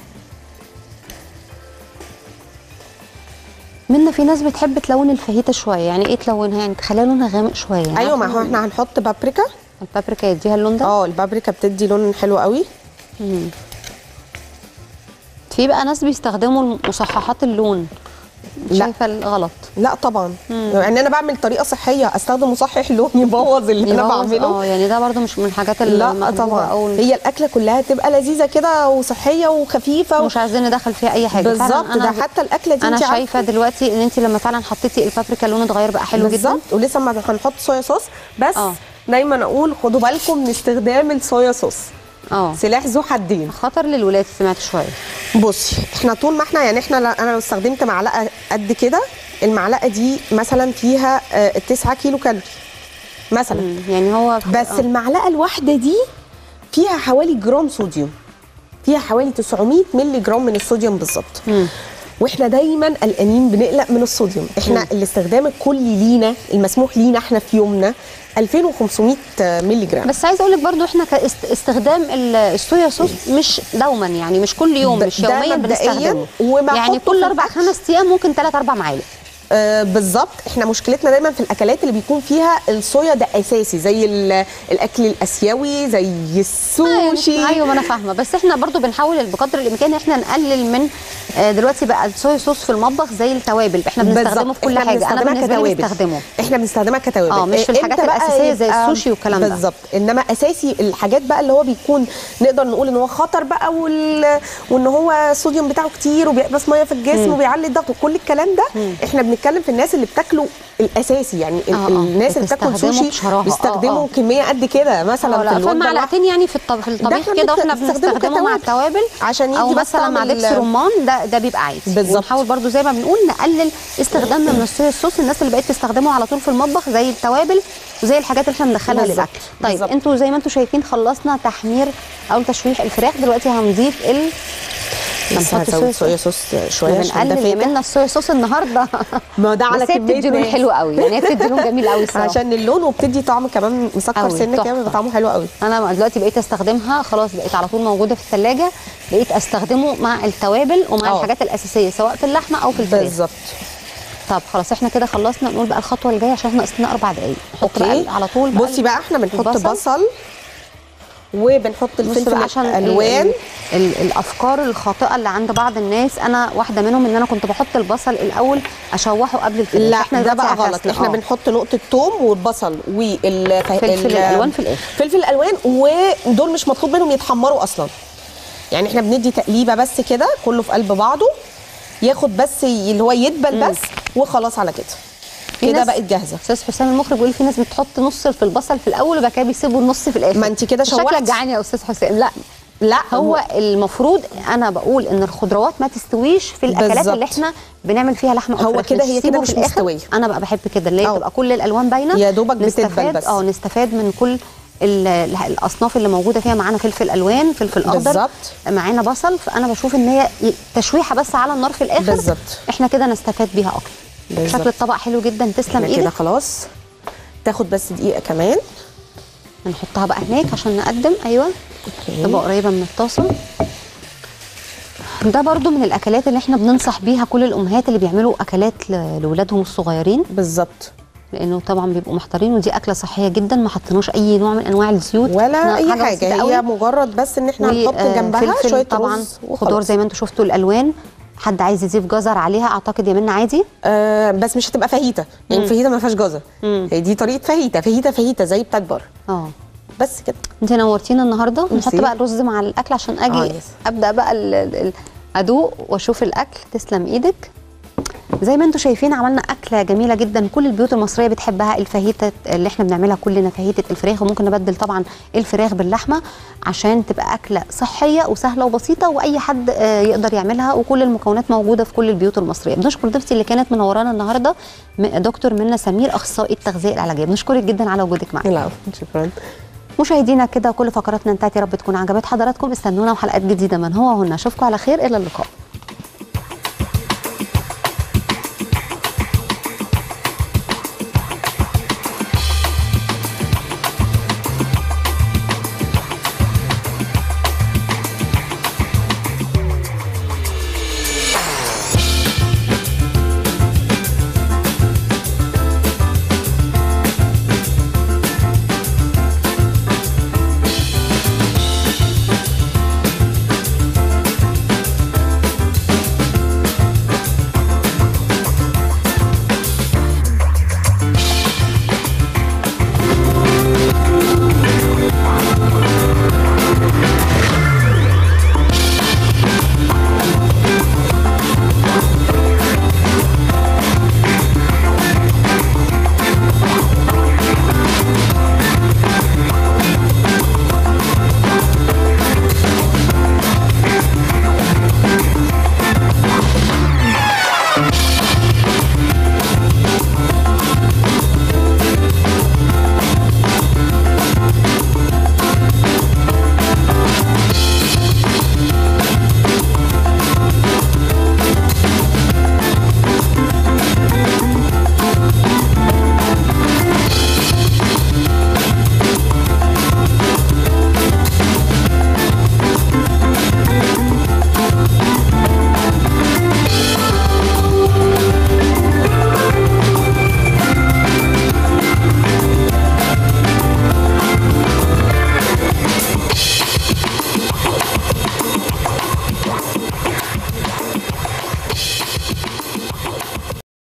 S2: منا في ناس بتحب تلون الفاهيتا شويه يعني ايه تلونها يعني تخليها لونها غامق شويه يعني
S5: ايوه ما
S2: عارفة
S5: هو احنا هنحط بابريكا
S2: البابريكا يديها اللون ده
S5: اه البابريكا بتدي لون حلو قوي
S2: في بقى ناس بيستخدموا مصححات اللون
S5: لا.
S2: شايفه الغلط
S5: لا طبعا يعني انا بعمل طريقه صحيه استخدم مصحح لون يبوظ اللي انا
S2: يبوظ-
S5: بعمله
S2: اه يعني ده برضو مش من الحاجات
S5: لا
S2: المقبولة
S5: طبعا
S2: او
S5: هي الاكله كلها تبقى لذيذه كده وصحيه وخفيفه
S2: مش عايزين ندخل فيها اي حاجه
S5: بالظبط
S2: فعلاً
S5: ده
S2: أنا-
S5: حتى الاكله دي
S2: انا
S5: انت
S2: شايفه دلوقتي ان انت لما فعلا حطيتي البابريكا لونه اتغير بقى حلو جدا
S5: بالظبط ولسه ما هنحط صويا صوص بس
S2: اه.
S5: دايما اقول خدوا بالكم من استخدام الصويا صوص
S2: اه
S5: سلاح ذو حدين
S2: خطر للولاد سمعت شويه
S5: بصي احنا طول ما احنا يعني احنا ل- انا لو استخدمت معلقه قد كده المعلقه دي مثلا فيها آه، 9 كيلو كالوري مثلا
S2: مم. يعني هو
S5: بس
S2: آه.
S5: المعلقه الواحده دي فيها حوالي جرام صوديوم فيها حوالي 900 مللي جرام من الصوديوم بالظبط
S2: مم.
S5: واحنا دايما قلقانين بنقلق من الصوديوم احنا الاستخدام الكلي لينا المسموح لينا احنا في يومنا 2500 مللي جرام
S2: بس عايزه اقول لك برضو احنا كاستخدام الصويا صوص مش دوما يعني مش كل يوم
S5: ب-
S2: مش
S5: ده
S2: يوميا
S5: مبدئياً،
S2: بنستخدمه
S5: وما
S2: يعني
S5: أحطه
S2: كل
S5: في
S2: اربع
S5: الأكل.
S2: خمس ايام ممكن ثلاث اربع معالق
S5: آه بالظبط احنا مشكلتنا دايما في الاكلات اللي بيكون فيها الصويا ده اساسي زي ال- الاكل الاسيوي زي السوشي
S2: ايوه ايوه ما انا فاهمه بس احنا برضو بنحاول بقدر الامكان احنا نقلل من آه، دلوقتي بقى الصويا صوص في المطبخ زي التوابل احنا بنستخدمه
S5: بالظبط.
S2: في كل
S5: إحنا
S2: حاجه انا
S5: بنستخدمها
S2: بالنسبه لي
S5: كتوابل.
S2: بستخدمه
S5: احنا بنستخدمها كتوابل
S2: اه، مش في
S5: إيه،
S2: الحاجات
S5: إمتى بقى
S2: الأساسية زي
S5: يبقى-
S2: السوشي والكلام ده.
S5: بالظبط انما اساسي الحاجات بقى اللي هو بيكون نقدر نقول ان هو خطر بقى وال... وان هو الصوديوم بتاعه كتير وبيحبس ميه في الجسم وبيعلي الضغط وكل الكلام ده احنا بنتكلم في الناس اللي بتاكله الاساسي يعني ال-
S2: اه، اه.
S5: الناس اللي بتاكل
S2: بتستخدمه
S5: سوشي
S2: بشراهه. اه،
S5: بيستخدموا
S2: اه.
S5: كميه قد كده مثلا
S2: اه
S5: في
S2: لا
S5: الوجبه الواحدة.
S2: فالمعلقتين يعني في الطبخ الطبيخ
S5: احنا
S2: كده واحنا
S5: بنستخدمه
S2: بنستخدمه مع
S5: كتوابل.
S2: التوابل
S5: عشان
S2: او
S5: يدي بس
S2: مثلا مع
S5: طعم
S2: دبس
S5: ال-
S2: رمان ده ده بيبقى عادي
S5: بالظبط.
S2: ونحاول برضو زي ما بنقول نقلل استخدامنا من الصويا الصوص الناس اللي بقت تستخدمه على طول في المطبخ زي التوابل وزي الحاجات اللي احنا بندخلها
S5: بالظبط.
S2: للاكل طيب
S5: بالظبط.
S2: انتوا زي ما انتوا شايفين خلصنا تحمير او تشويح الفراخ دلوقتي هنضيف ال
S5: لسه
S2: هنحط
S5: هزود
S2: الصويا
S5: صويا صوص شويه
S2: احنا
S5: عشان ده
S2: بنقلل
S5: فاتح
S2: يمنا الصويا صوص النهارده
S5: ما ده على
S2: بس هي
S5: كمية
S2: بتدي لون
S5: ناس.
S2: حلو قوي يعني هي بتدي لون جميل قوي الصراحه
S5: عشان اللون وبتدي طعم كمان مسكر
S2: أوي،
S5: سنه كده
S2: تحفة.
S5: بيبقى طعمه حلو قوي
S2: انا دلوقتي بقيت استخدمها خلاص بقيت على طول موجوده في الثلاجه بقيت استخدمه مع التوابل ومع
S5: اه.
S2: الحاجات الاساسيه سواء في اللحمه او في الفراخ
S5: بالظبط
S2: طب خلاص احنا كده خلصنا نقول بقى الخطوه الجايه عشان احنا ناقصنا اربع دقايق نحط
S5: اوكي
S2: بقى على طول بقى
S5: بصي بقى احنا بنحط
S2: البصل.
S5: بصل وبنحط
S2: بص بقى
S5: الفلفل
S2: عشان
S5: الالوان
S2: ال ال الافكار الخاطئه اللي عند بعض الناس انا واحده منهم ان انا كنت بحط البصل الاول اشوحه قبل الفراخ
S5: لا
S2: احنا
S5: ده
S2: دلوقتي
S5: بقى غلط
S2: عكسنا.
S5: احنا
S2: اه.
S5: بنحط نقطه توم والبصل والفلفل
S2: فلفل الألوان في الآخر.
S5: فلفل الالوان ودول مش مطلوب منهم يتحمروا اصلا يعني احنا بندي تقليبه بس كده كله في قلب بعضه ياخد بس ي- اللي هو يدبل بس وخلاص على كده
S2: في
S5: كده
S2: ناس-
S5: بقت جاهزه
S2: استاذ حسام المخرج بيقول في ناس بتحط نص في البصل في الاول وبعد كده بيسيبوا النص في الاخر
S5: ما انت كده
S2: شكلك
S5: شوحتي.
S2: جعان يا استاذ حسام لا
S5: لا
S2: هو المفروض انا بقول ان الخضروات ما تستويش في الاكلات
S5: بالظبط.
S2: اللي احنا بنعمل فيها لحمه او
S5: هو
S2: فراخ.
S5: كده هي
S2: نسيبه
S5: كده
S2: في
S5: مش
S2: الآخر.
S5: مستوية.
S2: انا بقى بحب كده اللي هي
S5: أو.
S2: تبقى كل الالوان باينه
S5: يا دوبك بتدبل
S2: نستفاد
S5: بس.
S2: اه نستفاد من كل ال- ال- الاصناف اللي موجوده فيها معانا فلفل الوان فلفل اخضر
S5: بالظبط.
S2: معانا بصل فانا بشوف ان هي ي- تشويحه بس على النار في الاخر
S5: بالظبط.
S2: احنا كده نستفاد بيها اكتر
S5: بالظبط.
S2: شكل الطبق حلو جدا تسلم
S5: احنا كده
S2: ايدك
S5: خلاص تاخد بس دقيقه كمان
S2: نحطها بقى هناك عشان نقدم ايوه تبقى قريبه من الطاسه ده برضو من الاكلات اللي احنا بننصح بيها كل الامهات اللي بيعملوا اكلات ل- لاولادهم الصغيرين
S5: بالظبط
S2: لانه طبعا بيبقوا محتارين ودي اكله صحيه جدا ما حطيناش اي نوع من انواع الزيوت
S5: ولا
S2: إحنا
S5: اي
S2: حاجة
S5: حاجه
S2: بسيطة
S5: هي
S2: قوي.
S5: مجرد بس ان احنا هنحط
S2: و-
S5: جنبها
S2: فلفل
S5: شويه
S2: طبعا
S5: رز
S2: خضار
S5: وخلاص.
S2: زي ما انتم شفتوا الالوان حد عايز يضيف جزر عليها اعتقد يا منى عادي
S5: آه بس مش هتبقى فاهيتا يعني فاهيتا ما فيهاش جزر
S2: مم.
S5: هي دي طريقه فاهيتا فاهيتا فاهيتا زي بتاعت بره
S2: اه
S5: بس كده
S2: انت نورتينا النهارده نحط
S5: ميرسي.
S2: بقى الرز مع الاكل عشان اجي
S5: آه، يس.
S2: ابدا بقى ال- ال- ال- ادوق واشوف الاكل تسلم ايدك زي ما انتم شايفين عملنا اكله جميله جدا كل البيوت المصريه بتحبها الفاهيتا اللي احنا بنعملها كلنا فاهيتا الفراخ وممكن نبدل طبعا الفراخ باللحمه عشان تبقى اكله صحيه وسهله وبسيطه واي حد آه، يقدر يعملها وكل المكونات موجوده في كل البيوت المصريه بنشكر ضيفتي اللي كانت منورانا النهارده م- دكتور منى سمير اخصائي التغذيه العلاجيه بنشكرك جدا على وجودك معانا
S5: لا شكرا
S2: مشاهدينا كده كل فقراتنا انتهت يا رب تكون عجبت حضراتكم استنونا وحلقات جديده من هو هنا اشوفكم على خير الى اللقاء